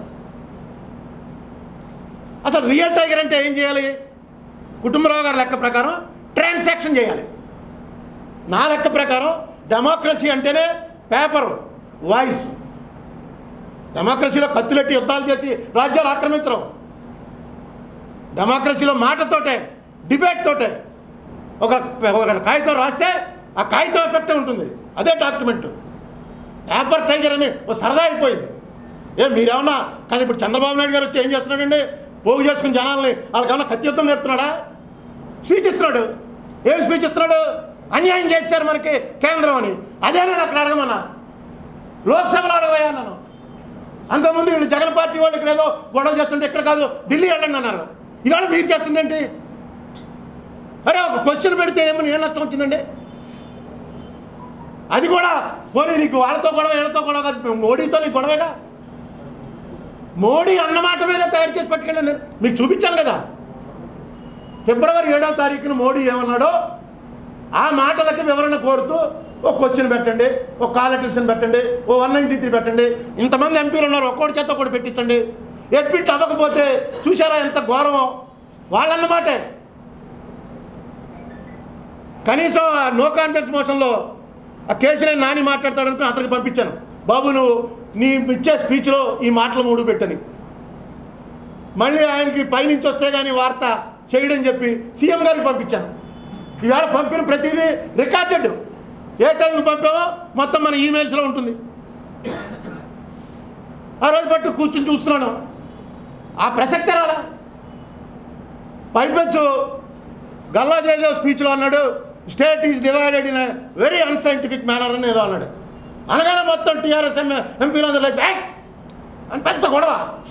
Speaker 1: అసలు రియల్ టైగర్ అంటే ఏం చేయాలి కుటుంబరావు గారి లెక్క ప్రకారం ట్రాన్సాక్షన్ చేయాలి నా లెక్క ప్రకారం డెమోక్రసీ అంటేనే పేపర్ వాయిస్ డెమోక్రసీలో కత్తులెట్టి యుద్ధాలు చేసి రాజ్యాలు ఆక్రమించడం డెమోక్రసీలో మాటతోటే డిబేట్ తోటే ఒక ఒక కాగితం రాస్తే ఆ కాగితం ఎఫెక్ట్ ఉంటుంది అదే డాక్యుమెంట్ పేపర్ టైగర్ అని ఓ సరదా అయిపోయింది ఏ మీరేమన్నా కానీ ఇప్పుడు చంద్రబాబు నాయుడు గారు వచ్చి ఏం చేస్తున్నాడండి పోగు చేసుకుని జనాల్ని వాళ్ళకి ఏమన్నా కత్తి యుద్ధం నేర్పుతున్నాడా స్పీచ్ ఇస్తున్నాడు ఏం స్పీచ్ ఇస్తున్నాడు అన్యాయం చేశారు మనకి కేంద్రం అని అదే నేను అక్కడ అడగమన్నా లోక్సభలో అడగబోయా నన్ను అంతకుముందు వీళ్ళు జగన్ పార్టీ వాళ్ళు ఇక్కడ ఏదో గొడవ చేస్తుంటే ఇక్కడ కాదు ఢిల్లీ వెళ్ళండి అన్నారు ఇవాళ మీరు చేస్తుందేంటి అరే ఒక క్వశ్చన్ పెడితే ఏమని ఏం నష్టం వచ్చిందండి అది కూడా పోనీ నీకు వాళ్ళతో గొడవ వీళ్ళతో గొడవ కాదు మోడీతో నీకు గొడవేగా మోడీ అన్నమాట మీద తయారు చేసి పట్టుకెళ్ళాను నేను మీకు చూపించాను కదా ఫిబ్రవరి ఏడవ తారీఖున మోడీ ఏమన్నాడో ఆ మాటలకి వివరణ కోరుతూ ఓ క్వశ్చన్ పెట్టండి ఓ కాల్ అటెన్షన్ పెట్టండి ఓ వన్ నైంటీ త్రీ పెట్టండి ఇంతమంది ఎంపీలు ఉన్నారు ఒక్కోటి చేత ఒకటి పెట్టించండి ఎడ్మిట్ అవ్వకపోతే చూసారా ఎంత గౌరవం వాళ్ళన్నమాటే కనీసం ఆ నో కాన్ఫిడెన్స్ మోషన్లో ఆ కేసీఆర్ నాని మాట్లాడతాడనుకుని అతనికి పంపించాను బాబు నువ్వు నీ ఇచ్చే స్పీచ్లో ఈ మాటలు మూడు పెట్టని మళ్ళీ ఆయనకి పైనుంచి వస్తే కానీ వార్త చేయడం చెప్పి సీఎం గారికి పంపించాను ఇవాళ పంపిన ప్రతిదీ రికార్డెడ్ ఏ టైంకి పంపామో మొత్తం మన ఈమెయిల్స్లో ఉంటుంది ఆ రోజు పట్టు కూర్చుని చూస్తున్నాను ఆ ప్రసక్తే రాలా పైపెచ్చు గల్లా జయదేవ్ స్పీచ్లో అన్నాడు state is divided in very unscientific manner అని ఏదో అన్నాడు అనగానే మొత్తం టీఆర్ఎస్ ఎంపీలు అందరూ లైక్ "ఏయ్!" అని పెద్ద గొడవ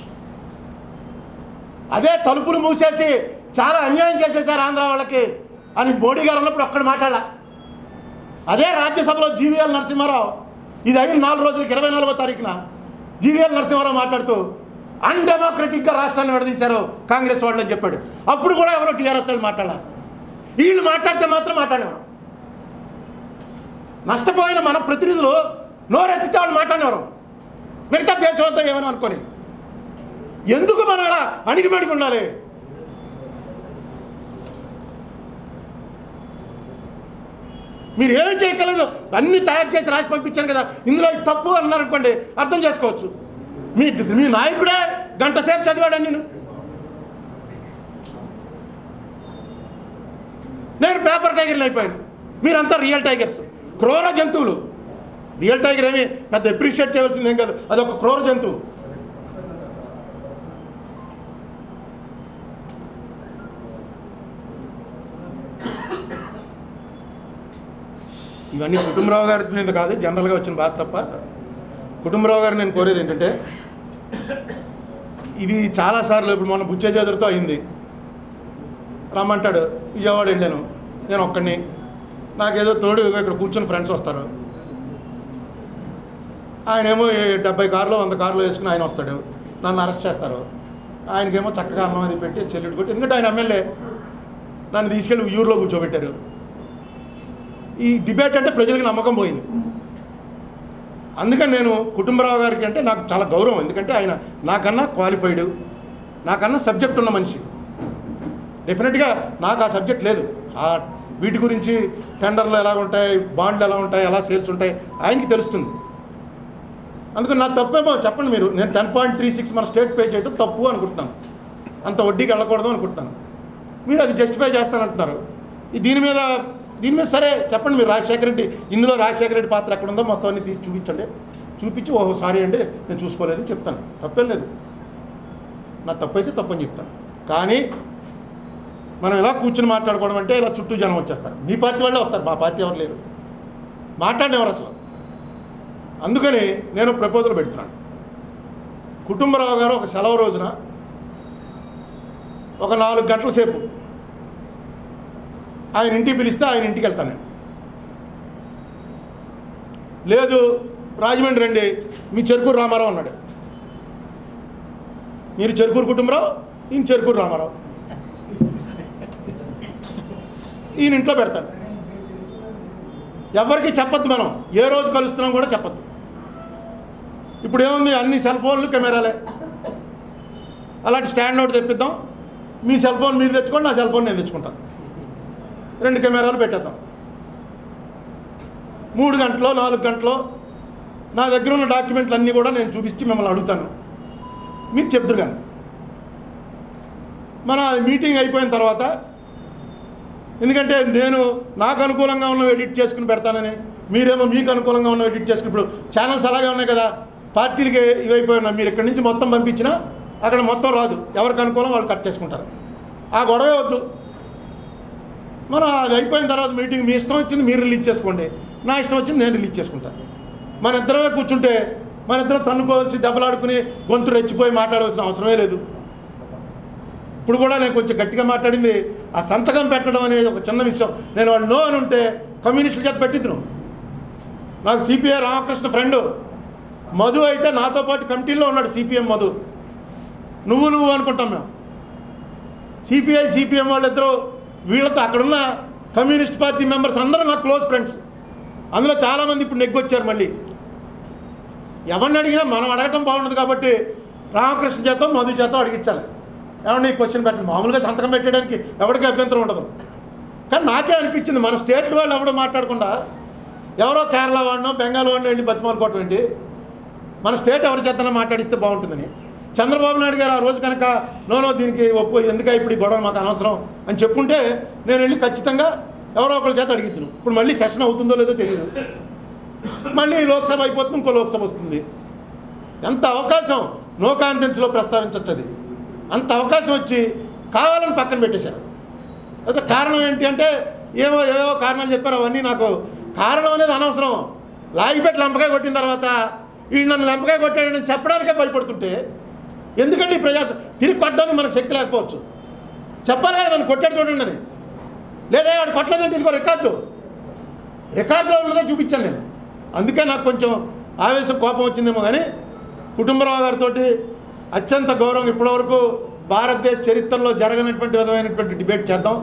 Speaker 1: అదే తలుపులు మూసేసి చాలా అన్యాయం చేసేసారు ఆంధ్ర వాళ్ళకి అని మోడీ గారు ఉన్నప్పుడు ఒక్కడ మాట్లాడాల అదే రాజ్యసభలో జీవీఎల్ నరసింహారావు ఇది అయిన నాలుగు రోజులకి ఇరవై నాలుగో తారీఖున జీవీఎల్ నరసింహారావు మాట్లాడుతూ అన్డెమోక్రటిక్గా రాష్ట్రాన్ని విడదీశారు కాంగ్రెస్ వాళ్ళు అని చెప్పాడు అప్పుడు కూడా ఎవరో టీఆర్ఎస్ వాళ్ళు మాట్లాడాలి వీళ్ళు మాట్లాడితే మాత్రం మాట్లాడేవారు నష్టపోయిన మన ప్రతినిధులు నోరెత్తితే వాళ్ళు మాట్లాడేవారు మిగతా దేశం అంతా ఏమని అనుకొని ఎందుకు మనం ఇలా అణిగిపెడుకు ఉండాలి మీరు ఏమి చేయగలదు అన్ని తయారు చేసి రాసి పంపించాను కదా ఇందులో ఇది తప్పు అన్నారు అనుకోండి అర్థం చేసుకోవచ్చు మీ మీ నాయకుడే గంట సేపు చదివాడని నేను నేను పేపర్ టైగర్లు అయిపోయాను మీరంతా రియల్ టైగర్స్ క్రూర జంతువులు రియల్ టైగర్ ఏమి పెద్ద అప్రిషియేట్ చేయవలసింది ఏం కాదు అదొక క్రూర జంతువు ఇవన్నీ కుటుంబరావు గారి మీద కాదు జనరల్గా వచ్చిన బాధ తప్ప కుటుంబరావు గారు నేను కోరేది ఏంటంటే ఇది చాలాసార్లు ఇప్పుడు మొన్న బుచ్చే చేదురుతో అయింది రమ్మంటాడు విజయవాడ వెళ్ళాను నేను ఒక్కడిని నాకేదో తోడు ఇదిగో ఇక్కడ కూర్చొని ఫ్రెండ్స్ వస్తారు ఆయనేమో ఈ డెబ్బై కార్లో వంద కార్లో వేసుకుని ఆయన వస్తాడు నన్ను అరెస్ట్ చేస్తారు ఆయనకేమో చక్కగా అన్నం అది పెట్టి చెల్లిడు కొట్టి ఎందుకంటే ఆయన ఎమ్మెల్యే నన్ను తీసుకెళ్ళి ఊర్లో కూర్చోబెట్టారు ఈ డిబేట్ అంటే ప్రజలకు నమ్మకం పోయింది అందుకని నేను కుటుంబరావు గారికి అంటే నాకు చాలా గౌరవం ఎందుకంటే ఆయన నాకన్నా క్వాలిఫైడ్ నాకన్నా సబ్జెక్ట్ ఉన్న మనిషి డెఫినెట్గా నాకు ఆ సబ్జెక్ట్ లేదు ఆ వీటి గురించి టెండర్లు ఎలా ఉంటాయి బాండ్లు ఎలా ఉంటాయి ఎలా సేల్స్ ఉంటాయి ఆయనకి తెలుస్తుంది అందుకని నా తప్పేమో చెప్పండి మీరు నేను టెన్ పాయింట్ త్రీ సిక్స్ మన స్టేట్ పే చేయడం తప్పు అనుకుంటున్నాను అంత వడ్డీకి వెళ్ళకూడదు అనుకుంటున్నాను మీరు అది జస్టిఫై చేస్తానంటున్నారు ఈ దీని మీద దీని మీద సరే చెప్పండి మీరు రాజశేఖర రెడ్డి ఇందులో రాజశేఖర రెడ్డి పాత్ర ఎక్కడ ఉందో మొత్తం అన్ని తీసి చూపించండి చూపించి ఓహో సారీ అండి నేను చూసుకోలేదని చెప్తాను తప్పేం లేదు నా తప్పైతే తప్పని చెప్తాను కానీ మనం ఇలా కూర్చుని మాట్లాడుకోవడం అంటే ఇలా చుట్టూ జనం వచ్చేస్తారు మీ పార్టీ వాళ్ళే వస్తారు మా పార్టీ ఎవరు లేరు మాట్లాడినెవరు అసలు అందుకని నేను ప్రపోజల్ పెడుతున్నాను కుటుంబరావు గారు ఒక సెలవు రోజున ఒక నాలుగు గంటల సేపు ఆయన ఇంటికి పిలిస్తే ఆయన ఇంటికి వెళ్తాను నేను లేదు రాజమండ్రి రండి మీ చెరుకూరు రామారావు అన్నాడు మీరు చెరుకూరు కుటుంబరావు ఈయన చెరుకూరు రామారావు ఈయన ఇంట్లో పెడతాడు ఎవరికి చెప్పొద్దు మనం ఏ రోజు కలుస్తున్నాం కూడా చెప్పొద్దు ఇప్పుడు ఏముంది అన్ని సెల్ ఫోన్లు కెమెరాలే అలాంటి స్టాండ్ అవుట్ తెప్పిద్దాం మీ సెల్ ఫోన్ మీరు తెచ్చుకోండి నా సెల్ ఫోన్ నేను తెచ్చుకుంటాను రెండు కెమెరాలు పెట్టేద్దాం మూడు గంటలో నాలుగు గంటలో నా దగ్గర ఉన్న డాక్యుమెంట్లు అన్నీ కూడా నేను చూపించి మిమ్మల్ని అడుగుతాను మీరు చెప్తురు కానీ మన మీటింగ్ అయిపోయిన తర్వాత ఎందుకంటే నేను నాకు అనుకూలంగా ఉన్నవి ఎడిట్ చేసుకుని పెడతానని మీరేమో మీకు అనుకూలంగా ఉన్నవి ఎడిట్ చేసుకుని ఇప్పుడు ఛానల్స్ అలాగే ఉన్నాయి కదా పార్టీలకి ఇవైపోయి ఉన్నాయి మీరు ఇక్కడి నుంచి మొత్తం పంపించినా అక్కడ మొత్తం రాదు ఎవరికి అనుకూలం వాళ్ళు కట్ చేసుకుంటారు ఆ గొడవే వద్దు మనం అది అయిపోయిన తర్వాత మీటింగ్ మీ ఇష్టం వచ్చింది మీరు రిలీజ్ చేసుకోండి నా ఇష్టం వచ్చింది నేను రిలీజ్ చేసుకుంటాను మన ఇద్దరమే కూర్చుంటే మన ఇద్దరం తన్నుకోవాల్సి దెబ్బలాడుకుని గొంతు రెచ్చిపోయి మాట్లాడవలసిన అవసరమే లేదు ఇప్పుడు కూడా నేను కొంచెం గట్టిగా మాట్లాడింది ఆ సంతకం పెట్టడం అనేది ఒక చిన్న విషయం నేను వాళ్ళు నో అని ఉంటే కమ్యూనిస్టుల చేత పెట్టిద్దును నాకు సిపిఐ రామకృష్ణ ఫ్రెండు మధు అయితే నాతో పాటు కమిటీలో ఉన్నాడు సిపిఎం మధు నువ్వు నువ్వు అనుకుంటాం మేము సిపిఐ సిపిఎం వాళ్ళిద్దరూ వీళ్ళతో అక్కడున్న కమ్యూనిస్ట్ పార్టీ మెంబర్స్ అందరూ నాకు క్లోజ్ ఫ్రెండ్స్ అందులో చాలామంది ఇప్పుడు నెగ్గొచ్చారు మళ్ళీ ఎవరిని అడిగినా మనం అడగటం బాగుండదు కాబట్టి రామకృష్ణ చేత మధు చేత అడిగించాలి ఏమన్నా ఈ క్వశ్చన్ పెట్టండి మామూలుగా సంతకం పెట్టడానికి ఎవరికి అభ్యంతరం ఉండదు కానీ నాకే అనిపించింది మన స్టేట్ వాళ్ళు ఎవడో మాట్లాడకుండా ఎవరో కేరళ వాడినో బెంగాల్ వాడినో వెళ్ళి బతిమాలుకోవటం ఏంటి మన స్టేట్ ఎవరి చేతన మాట్లాడిస్తే బాగుంటుందని చంద్రబాబు నాయుడు గారు ఆ రోజు కనుక నోనో దీనికి ఒప్పు ఎందుక ఇప్పుడు ఈ గొడవ మాకు అనవసరం అని చెప్పుంటే నేను వెళ్ళి ఖచ్చితంగా ఎవరో ఒకరి చేత అడిగిద్దును ఇప్పుడు మళ్ళీ సెషన్ అవుతుందో లేదో తెలియదు మళ్ళీ లోక్సభ అయిపోతుంది ఇంకో లోక్సభ వస్తుంది ఎంత అవకాశం నో కాన్ఫిడెన్స్లో ప్రస్తావించవచ్చు అది అంత అవకాశం వచ్చి కావాలని పక్కన పెట్టేశారు అయితే కారణం ఏంటి అంటే ఏవో ఏవో కారణాలు చెప్పారు అవన్నీ నాకు కారణం అనేది అనవసరం లాగిపెట్టి లంపకాయ కొట్టిన తర్వాత వీడు నన్ను లంపకాయ కొట్టాడని చెప్పడానికే భయపడుతుంటే ఎందుకంటే ఈ ప్రజాసం తిరిగి కొట్టడానికి మనకు శక్తి లేకపోవచ్చు చెప్పాలి కదా నన్ను కొట్టాడు చూడండి అని లేదా వాడు కొట్టలేదంటే ఇదిగో రికార్డు రికార్డులో ఉన్నదే చూపించాను నేను అందుకే నాకు కొంచెం ఆవేశం కోపం వచ్చిందేమో కానీ కుటుంబరావు గారితో అత్యంత గౌరవం ఇప్పటివరకు భారతదేశ చరిత్రలో జరగనటువంటి విధమైనటువంటి డిబేట్ చేద్దాం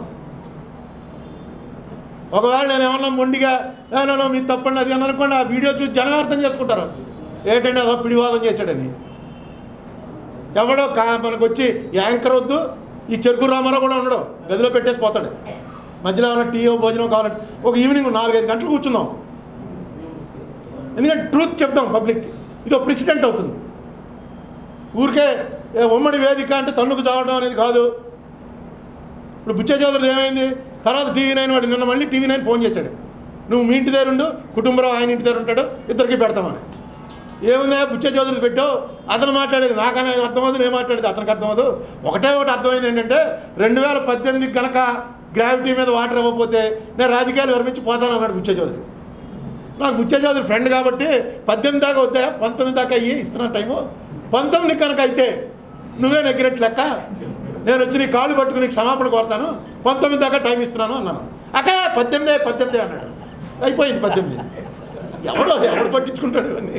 Speaker 1: ఒకవేళ నేను ఏమన్నా మొండిగా ఏమన్నా మీ తప్పండి అది అని అనుకోండి ఆ వీడియో చూసి జనం అర్థం చేసుకుంటారు ఏంటంటే అదో పిడివాదం చేశాడని ఎవడో కా మనకు వచ్చి యాంకర్ వద్దు ఈ చెరుకు రామారావు కూడా ఉండడు గదిలో పెట్టేసి పోతాడు మధ్యలో ఏమైనా టీయో భోజనం కావాలంటే ఒక ఈవినింగ్ నాలుగైదు గంటలు కూర్చుందాం ఎందుకంటే ట్రూత్ చెప్తాం పబ్లిక్కి ఇది ఒక ప్రెసిడెంట్ అవుతుంది ఊరికే ఏ ఉమ్మడి వేదిక అంటే తన్నుకు చావడం అనేది కాదు ఇప్పుడు బుచ్చ చౌదరిది ఏమైంది తర్వాత టీవీ నైన్ వాడు నిన్న మళ్ళీ టీవీ నైన్ ఫోన్ చేశాడు నువ్వు మీ ఇంటి దగ్గర ఉండు కుటుంబరావు ఆయన ఇంటి దగ్గర ఉంటాడు ఇద్దరికి పెడతామని ఏముందా బుచ్చ చౌదరిది పెట్టావు అతను మాట్లాడేది నాకనే అర్థమవుతుంది నేను మాట్లాడేది అతనికి అర్థమవుదు ఒకటే ఒకటి అర్థమైంది ఏంటంటే రెండు వేల పద్దెనిమిదికి కనుక గ్రావిటీ మీద వాటర్ ఇవ్వకపోతే నేను రాజకీయాలు విరమించి పోతాను అన్నాడు బుచ్చ చౌదరి నాకు బుచ్చ చౌదరి ఫ్రెండ్ కాబట్టి పద్దెనిమిది దాకా వద్దా పంతొమ్మిది దాకా అయ్యి ఇస్తున్న టైము పంతొమ్మిది కనుక అయితే నువ్వే నెగ్గినట్టు లెక్క నేను వచ్చి నీ కాళ్ళు పట్టుకుని క్షమాపణ కోరుతాను పంతొమ్మిది దాకా టైం ఇస్తున్నాను అన్నాను అక్కడ పద్దెనిమిదే పద్దెనిమిది అన్నాడు అయిపోయింది పద్దెనిమిది ఎవడో ఎవడు పట్టించుకుంటాడు ఇవన్నీ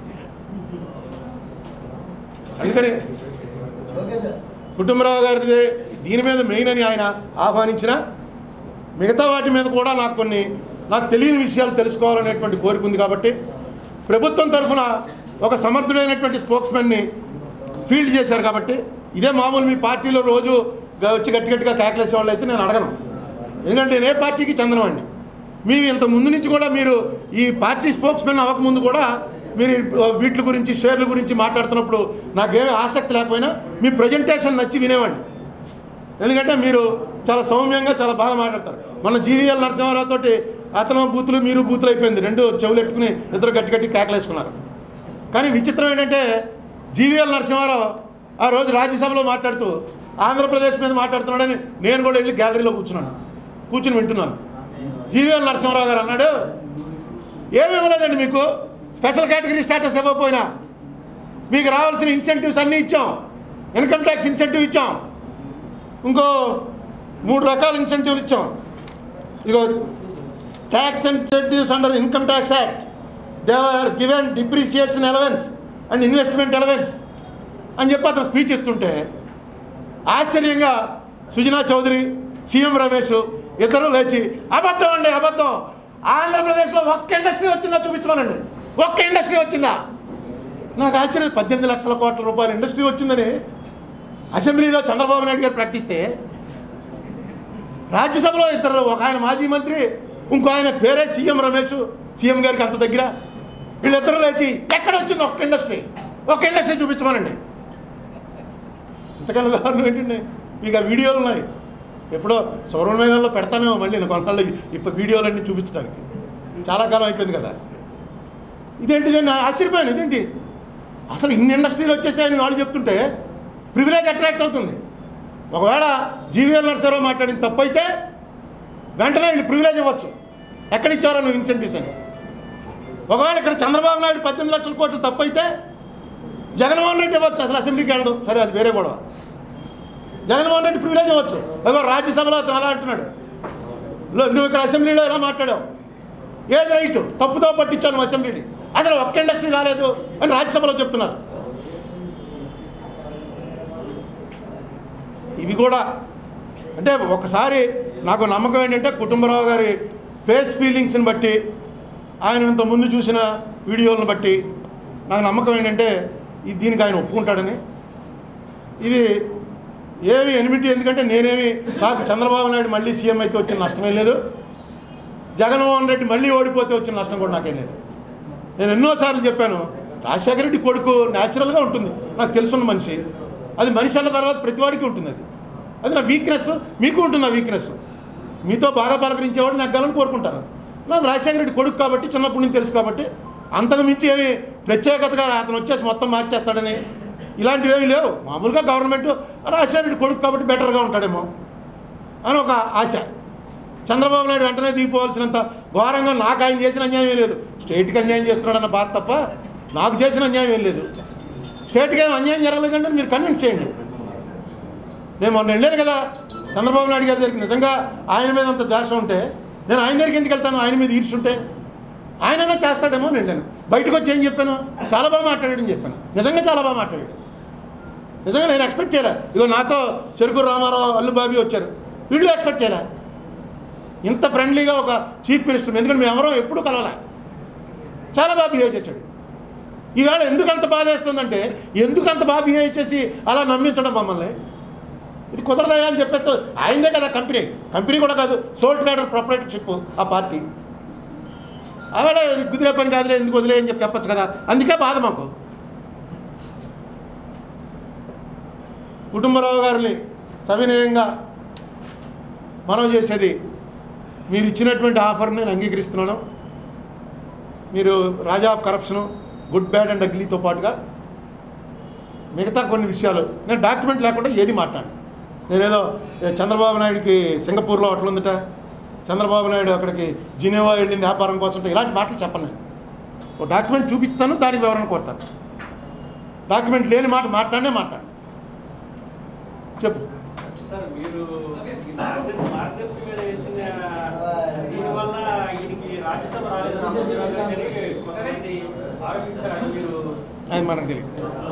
Speaker 1: అందుకని కుటుంబరావు గారి దీని మీద మెయిన్ అని ఆయన ఆహ్వానించిన మిగతా వాటి మీద కూడా నాకు కొన్ని నాకు తెలియని విషయాలు తెలుసుకోవాలనేటువంటి కోరిక ఉంది కాబట్టి ప్రభుత్వం తరఫున ఒక సమర్థుడైనటువంటి స్పోక్స్మెన్ని ఫీల్డ్ చేశారు కాబట్టి ఇదే మామూలు మీ పార్టీలో రోజు గ- వచ్చి గట్టి గట్టిగా కేకలేసే వాళ్ళు అయితే నేను అడగను ఎందుకంటే నేను ఏ పార్టీకి చెందనవాడిని మీరు ఇంత ముందు నుంచి కూడా మీరు ఈ పార్టీ స్పోక్స్మెన్ అవ్వకముందు కూడా మీరు వీటి గురించి షేర్ల గురించి మాట్లాడుతున్నప్పుడు నాకేమీ ఆసక్తి లేకపోయినా మీ ప్రజెంటేషన్ నచ్చి వినేవాడిని ఎందుకంటే మీరు చాలా సౌమ్యంగా చాలా బాగా మాట్లాడతారు మన జీవీఎల్ నరసింహారావు తోటి అతను బూతులు మీరు బూతులు అయిపోయింది రెండు చెవులు ఎట్టుకుని ఇద్దరు గట్టి గట్టి కేకలేసుకున్నారు కానీ విచిత్రం ఏంటంటే జీవీఎల్ నరసింహారావు ఆ రోజు రాజ్యసభలో మాట్లాడుతూ ఆంధ్రప్రదేశ్ మీద మాట్లాడుతున్నాడని నేను కూడా వెళ్ళి గ్యాలరీలో కూర్చున్నాను కూర్చుని వింటున్నాను జీవీఎల్ నరసింహారావు గారు అన్నాడు ఏమి ఇవ్వలేదండి మీకు స్పెషల్ కేటగిరీ స్టేటస్ ఇవ్వకపోయినా మీకు రావాల్సిన ఇన్సెంటివ్స్ అన్నీ ఇచ్చాం ఇన్కమ్ ట్యాక్స్ ఇన్సెంటివ్ ఇచ్చాం ఇంకో మూడు రకాల ఇన్సెంటివ్లు ఇచ్చాం ఇగో tax incentives under income tax act they are given depreciation allowance and investment allowance అని చెప్పి అతను స్పీచ్ ఇస్తుంటే ఆశ్చర్యంగా సుజనా చౌదరి సీఎం రమేష్ ఇద్దరు లేచి అబద్ధం అండి అబద్ధం ఆంధ్రప్రదేశ్లో ఒక్క ఇండస్ట్రీ వచ్చిందా చూపించమనండి ఒక్క ఇండస్ట్రీ వచ్చిందా నాకు ఆశ్చర్యం పద్దెనిమిది లక్షల కోట్ల రూపాయల ఇండస్ట్రీ వచ్చిందని అసెంబ్లీలో చంద్రబాబు నాయుడు గారు ప్రకటిస్తే రాజ్యసభలో ఇద్దరు ఒక ఆయన మాజీ మంత్రి ఇంకో ఆయన పేరే సీఎం రమేష్ సీఎం గారికి అంత దగ్గర వీళ్ళిద్దరూ లేచి ఎక్కడ వచ్చింది ఒక్క ఇండస్ట్రీ ఒక్క ఇండస్ట్రీ చూపించమనండి ఇంతకన్నా దారుణం ఏంటండి మీకు ఆ వీడియోలు ఉన్నాయి ఎప్పుడో సౌరణ మైదానంలో పెడతానేమో మళ్ళీ నేను కొన్నాళ్ళు ఇప్పుడు వీడియోలన్నీ చూపించడానికి చాలా కాలం అయిపోయింది కదా ఇదేంటిది నేను ఆశ్చర్యపోయాను ఇదేంటి అసలు ఇన్ని ఇండస్ట్రీలు వచ్చేసాయని వాళ్ళు చెప్తుంటే ప్రివిలేజ్ అట్రాక్ట్ అవుతుంది ఒకవేళ జీవీఎల్ నర్సరావు మాట్లాడిన తప్పు అయితే వెంటనే వీళ్ళు ప్రివిలేజ్ ఇవ్వచ్చు ఎక్కడిచ్చారో నువ్వు ఇన్సెంటివ్స్ అని ఒకవేళ ఇక్కడ చంద్రబాబు నాయుడు పద్దెనిమిది లక్షల కోట్లు తప్పు అయితే జగన్మోహన్ రెడ్డి ఇవ్వచ్చు అసలు అసెంబ్లీకి వెళ్ళడు సరే అది వేరే గొడవ జగన్మోహన్ రెడ్డి ప్రివిలేజ్ ఇవ్వచ్చు అదో రాజ్యసభలో అతను అలా అంటున్నాడు లో- నువ్వు ఇక్కడ అసెంబ్లీలో ఎలా మాట్లాడావు ఏది రైట్ తప్పుతో పట్టించాను అసెంబ్లీని అసలు ఒక్క ఇండస్ట్రీ రాలేదు అని రాజ్యసభలో చెప్తున్నారు ఇవి కూడా అంటే ఒకసారి నాకు నమ్మకం ఏంటంటే కుటుంబరావు గారి ఫేస్ ఫీలింగ్స్ని బట్టి ఆయన ఇంత ముందు చూసిన వీడియోలను బట్టి నాకు నమ్మకం ఏంటంటే ఇది దీనికి ఆయన ఒప్పుకుంటాడని ఇది ఏమి ఎనిమిది ఎందుకంటే నేనేమి నాకు చంద్రబాబు నాయుడు మళ్ళీ సీఎం అయితే వచ్చిన నష్టమేం లేదు జగన్మోహన్ రెడ్డి మళ్ళీ ఓడిపోతే వచ్చిన నష్టం కూడా నాకేం లేదు నేను ఎన్నోసార్లు చెప్పాను రాజశేఖర రెడ్డి కొడుకు న్యాచురల్గా ఉంటుంది నాకు తెలుసున్న మనిషి అది మనిషి అన్న తర్వాత ప్రతివాడికి ఉంటుంది అది అది నా వీక్నెస్ మీకు ఉంటుంది ఆ వీక్నెస్ మీతో బాగా పలకరించేవాడు నాకు గలను కోరుకుంటారు నాకు రాజశేఖర రెడ్డి కొడుకు కాబట్టి చిన్నప్పటి నుంచి తెలుసు కాబట్టి అంతకు మించి ఏమి ప్రత్యేకతగా అతను వచ్చేసి మొత్తం మార్చేస్తాడని ఇలాంటివి ఏమీ లేవు మామూలుగా గవర్నమెంట్ రాజశేఖర రెడ్డి కొడుకు కాబట్టి బెటర్గా ఉంటాడేమో అని ఒక ఆశ చంద్రబాబు నాయుడు వెంటనే దిగిపోవాల్సినంత ఘోరంగా నాకు ఆయన చేసిన అన్యాయం ఏం లేదు స్టేట్కి అన్యాయం చేస్తున్నాడన్న బాధ తప్ప నాకు చేసిన అన్యాయం ఏం లేదు స్టేట్కి ఏం అన్యాయం జరగలేదంటే మీరు కన్విన్స్ చేయండి నేను మొన్న వెళ్ళాను కదా చంద్రబాబు నాయుడు గారి దగ్గరికి నిజంగా ఆయన మీద అంత ద్వేష ఉంటే నేను ఆయన దగ్గరికి ఎందుకు వెళ్తాను ఆయన మీద ఈర్చుంటే ఆయనైనా చేస్తాడేమో అని వెళ్ళాను బయటకు వచ్చి ఏం చెప్పాను చాలా బాగా మాట్లాడాడని చెప్పాను నిజంగా చాలా బాగా మాట్లాడాడు నిజంగా నేను ఎక్స్పెక్ట్ చేయలే ఇగో నాతో చెరుకు రామారావు అల్లు బాబీ వచ్చారు వీళ్ళు ఎక్స్పెక్ట్ చేయలే ఇంత ఫ్రెండ్లీగా ఒక చీఫ్ మినిస్టర్ ఎందుకంటే మేము ఎవరో ఎప్పుడు కలవలే చాలా బాగా బిహేవ్ చేశాడు ఈవేళ ఎందుకు అంత బాధ వేస్తుందంటే ఎందుకు అంత బాగా బిహేవ్ చేసి అలా నమ్మించడం మమ్మల్ని ఇది కుదరదయా అని చెప్పేస్తూ ఆయనదే కదా కంపెనీ కంపెనీ కూడా కాదు సోల్ట్ రైడర్ ప్రొపరేటర్షిప్ ఆ పార్టీ ఆవిడ ఇది కుదిరే పని కాదులే ఎందుకు వదిలే అని చెప్పి చెప్పచ్చు కదా అందుకే బాధ మాకు కుటుంబరావు గారిని సవినయంగా మనం చేసేది మీరు ఇచ్చినటువంటి ఆఫర్ని నేను అంగీకరిస్తున్నాను మీరు raja of corruption good bad and అగ్లీతో పాటుగా మిగతా కొన్ని విషయాలు నేను డాక్యుమెంట్ లేకుండా ఏది మాట్లాడి నేనేదో ఏ చంద్రబాబు నాయుడికి సింగపూర్లో అట్లా ఉందట చంద్రబాబు నాయుడు అక్కడికి జినేవా వెళ్ళింది వ్యాపారం కోసం ఇలాంటి మాటలు చెప్పను నేను ఒక డాక్యుమెంట్ చూపిస్తాను దానికి వివరణ కోరుతాను డాక్యుమెంట్ లేని మాట మాట్లాడే మాట్లాడు చెప్పు
Speaker 3: సార్ మీరు ఈ భారతదేశ- భారతదేశం మీద వేసిన దీనివల్ల ఈయనకి రాజ్యసభ రాలేదు కొంతమంది ఆరోపించారు మీరు
Speaker 1: అది మనకు తెలియదు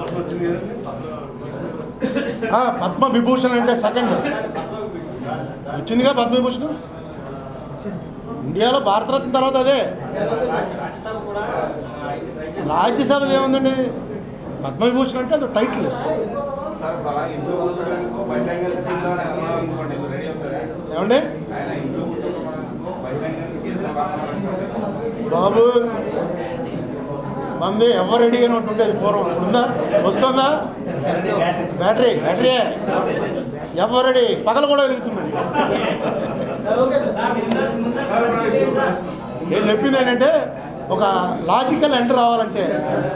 Speaker 1: ఆ, పద్మ విభూషణ్ అంటే సెకండ్ వచ్చిందిగా పద్మవిభూషణ్ ఇండియాలో భారతరత్న తర్వాత అదే
Speaker 3: రాజ్యసభ కూడా ఆయన ట్రై చేశారు.
Speaker 1: రాజ్యసభ ఏముందండి పద్మవిభూషణ్ అంటే అది టైటిల్
Speaker 4: సార్ ఇప్పుడు అలా ఇంట్లో కూర్చోడానికి బహిరంగ జిల్లా అనుకోండి మీరు రెడీ అవుతారా
Speaker 1: ఏమండి
Speaker 4: ఆయన ఇంట్లో కూర్చోడానికి బహిరంగ జిల్లా అనుకోండి
Speaker 1: బాబు మంది ఎవరు రెడీ అని ఉంటుండేది పూర్వం ఇప్పుడు ఉందా వస్తుందా బ్యాటరీ బ్యాటరీ ఎవరు రెడీ పగల కూడా వెలుగుతుంది నేను చెప్పింది ఏంటంటే ఒక లాజికల్ ఎంటర్ రావాలంటే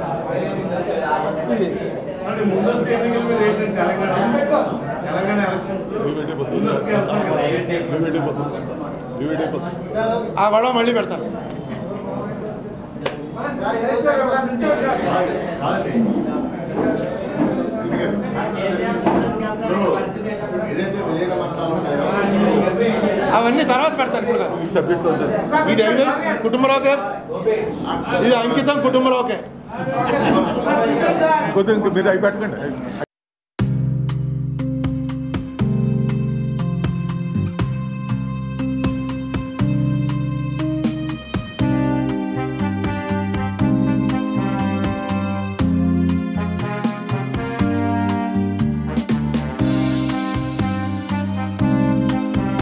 Speaker 1: ఇది
Speaker 5: ముందస్తు ఎన్నికల మీద ఏంటంటే తెలంగాణ తెలంగాణ ఎలక్షన్స్ ముందస్తుగా వెళ్తారు కదా.
Speaker 1: ఆ గొడవ మళ్ళీ పెడతాను
Speaker 2: కేసీఆర్ ముందుకు వెళ్తారు, పరిస్థితి ఏంటో
Speaker 1: అవి అవన్నీ తర్వాత పెడతాను ఇప్పుడు కాదు
Speaker 5: ఈ సబ్జెక్ట్ ఉంది
Speaker 1: ఇది అయితే కుటుంబరావుకే ఇది అంకితం కుటుంబరావుకే
Speaker 5: కొద్దిగా ఇంకా మీరు అవి పెట్టకండి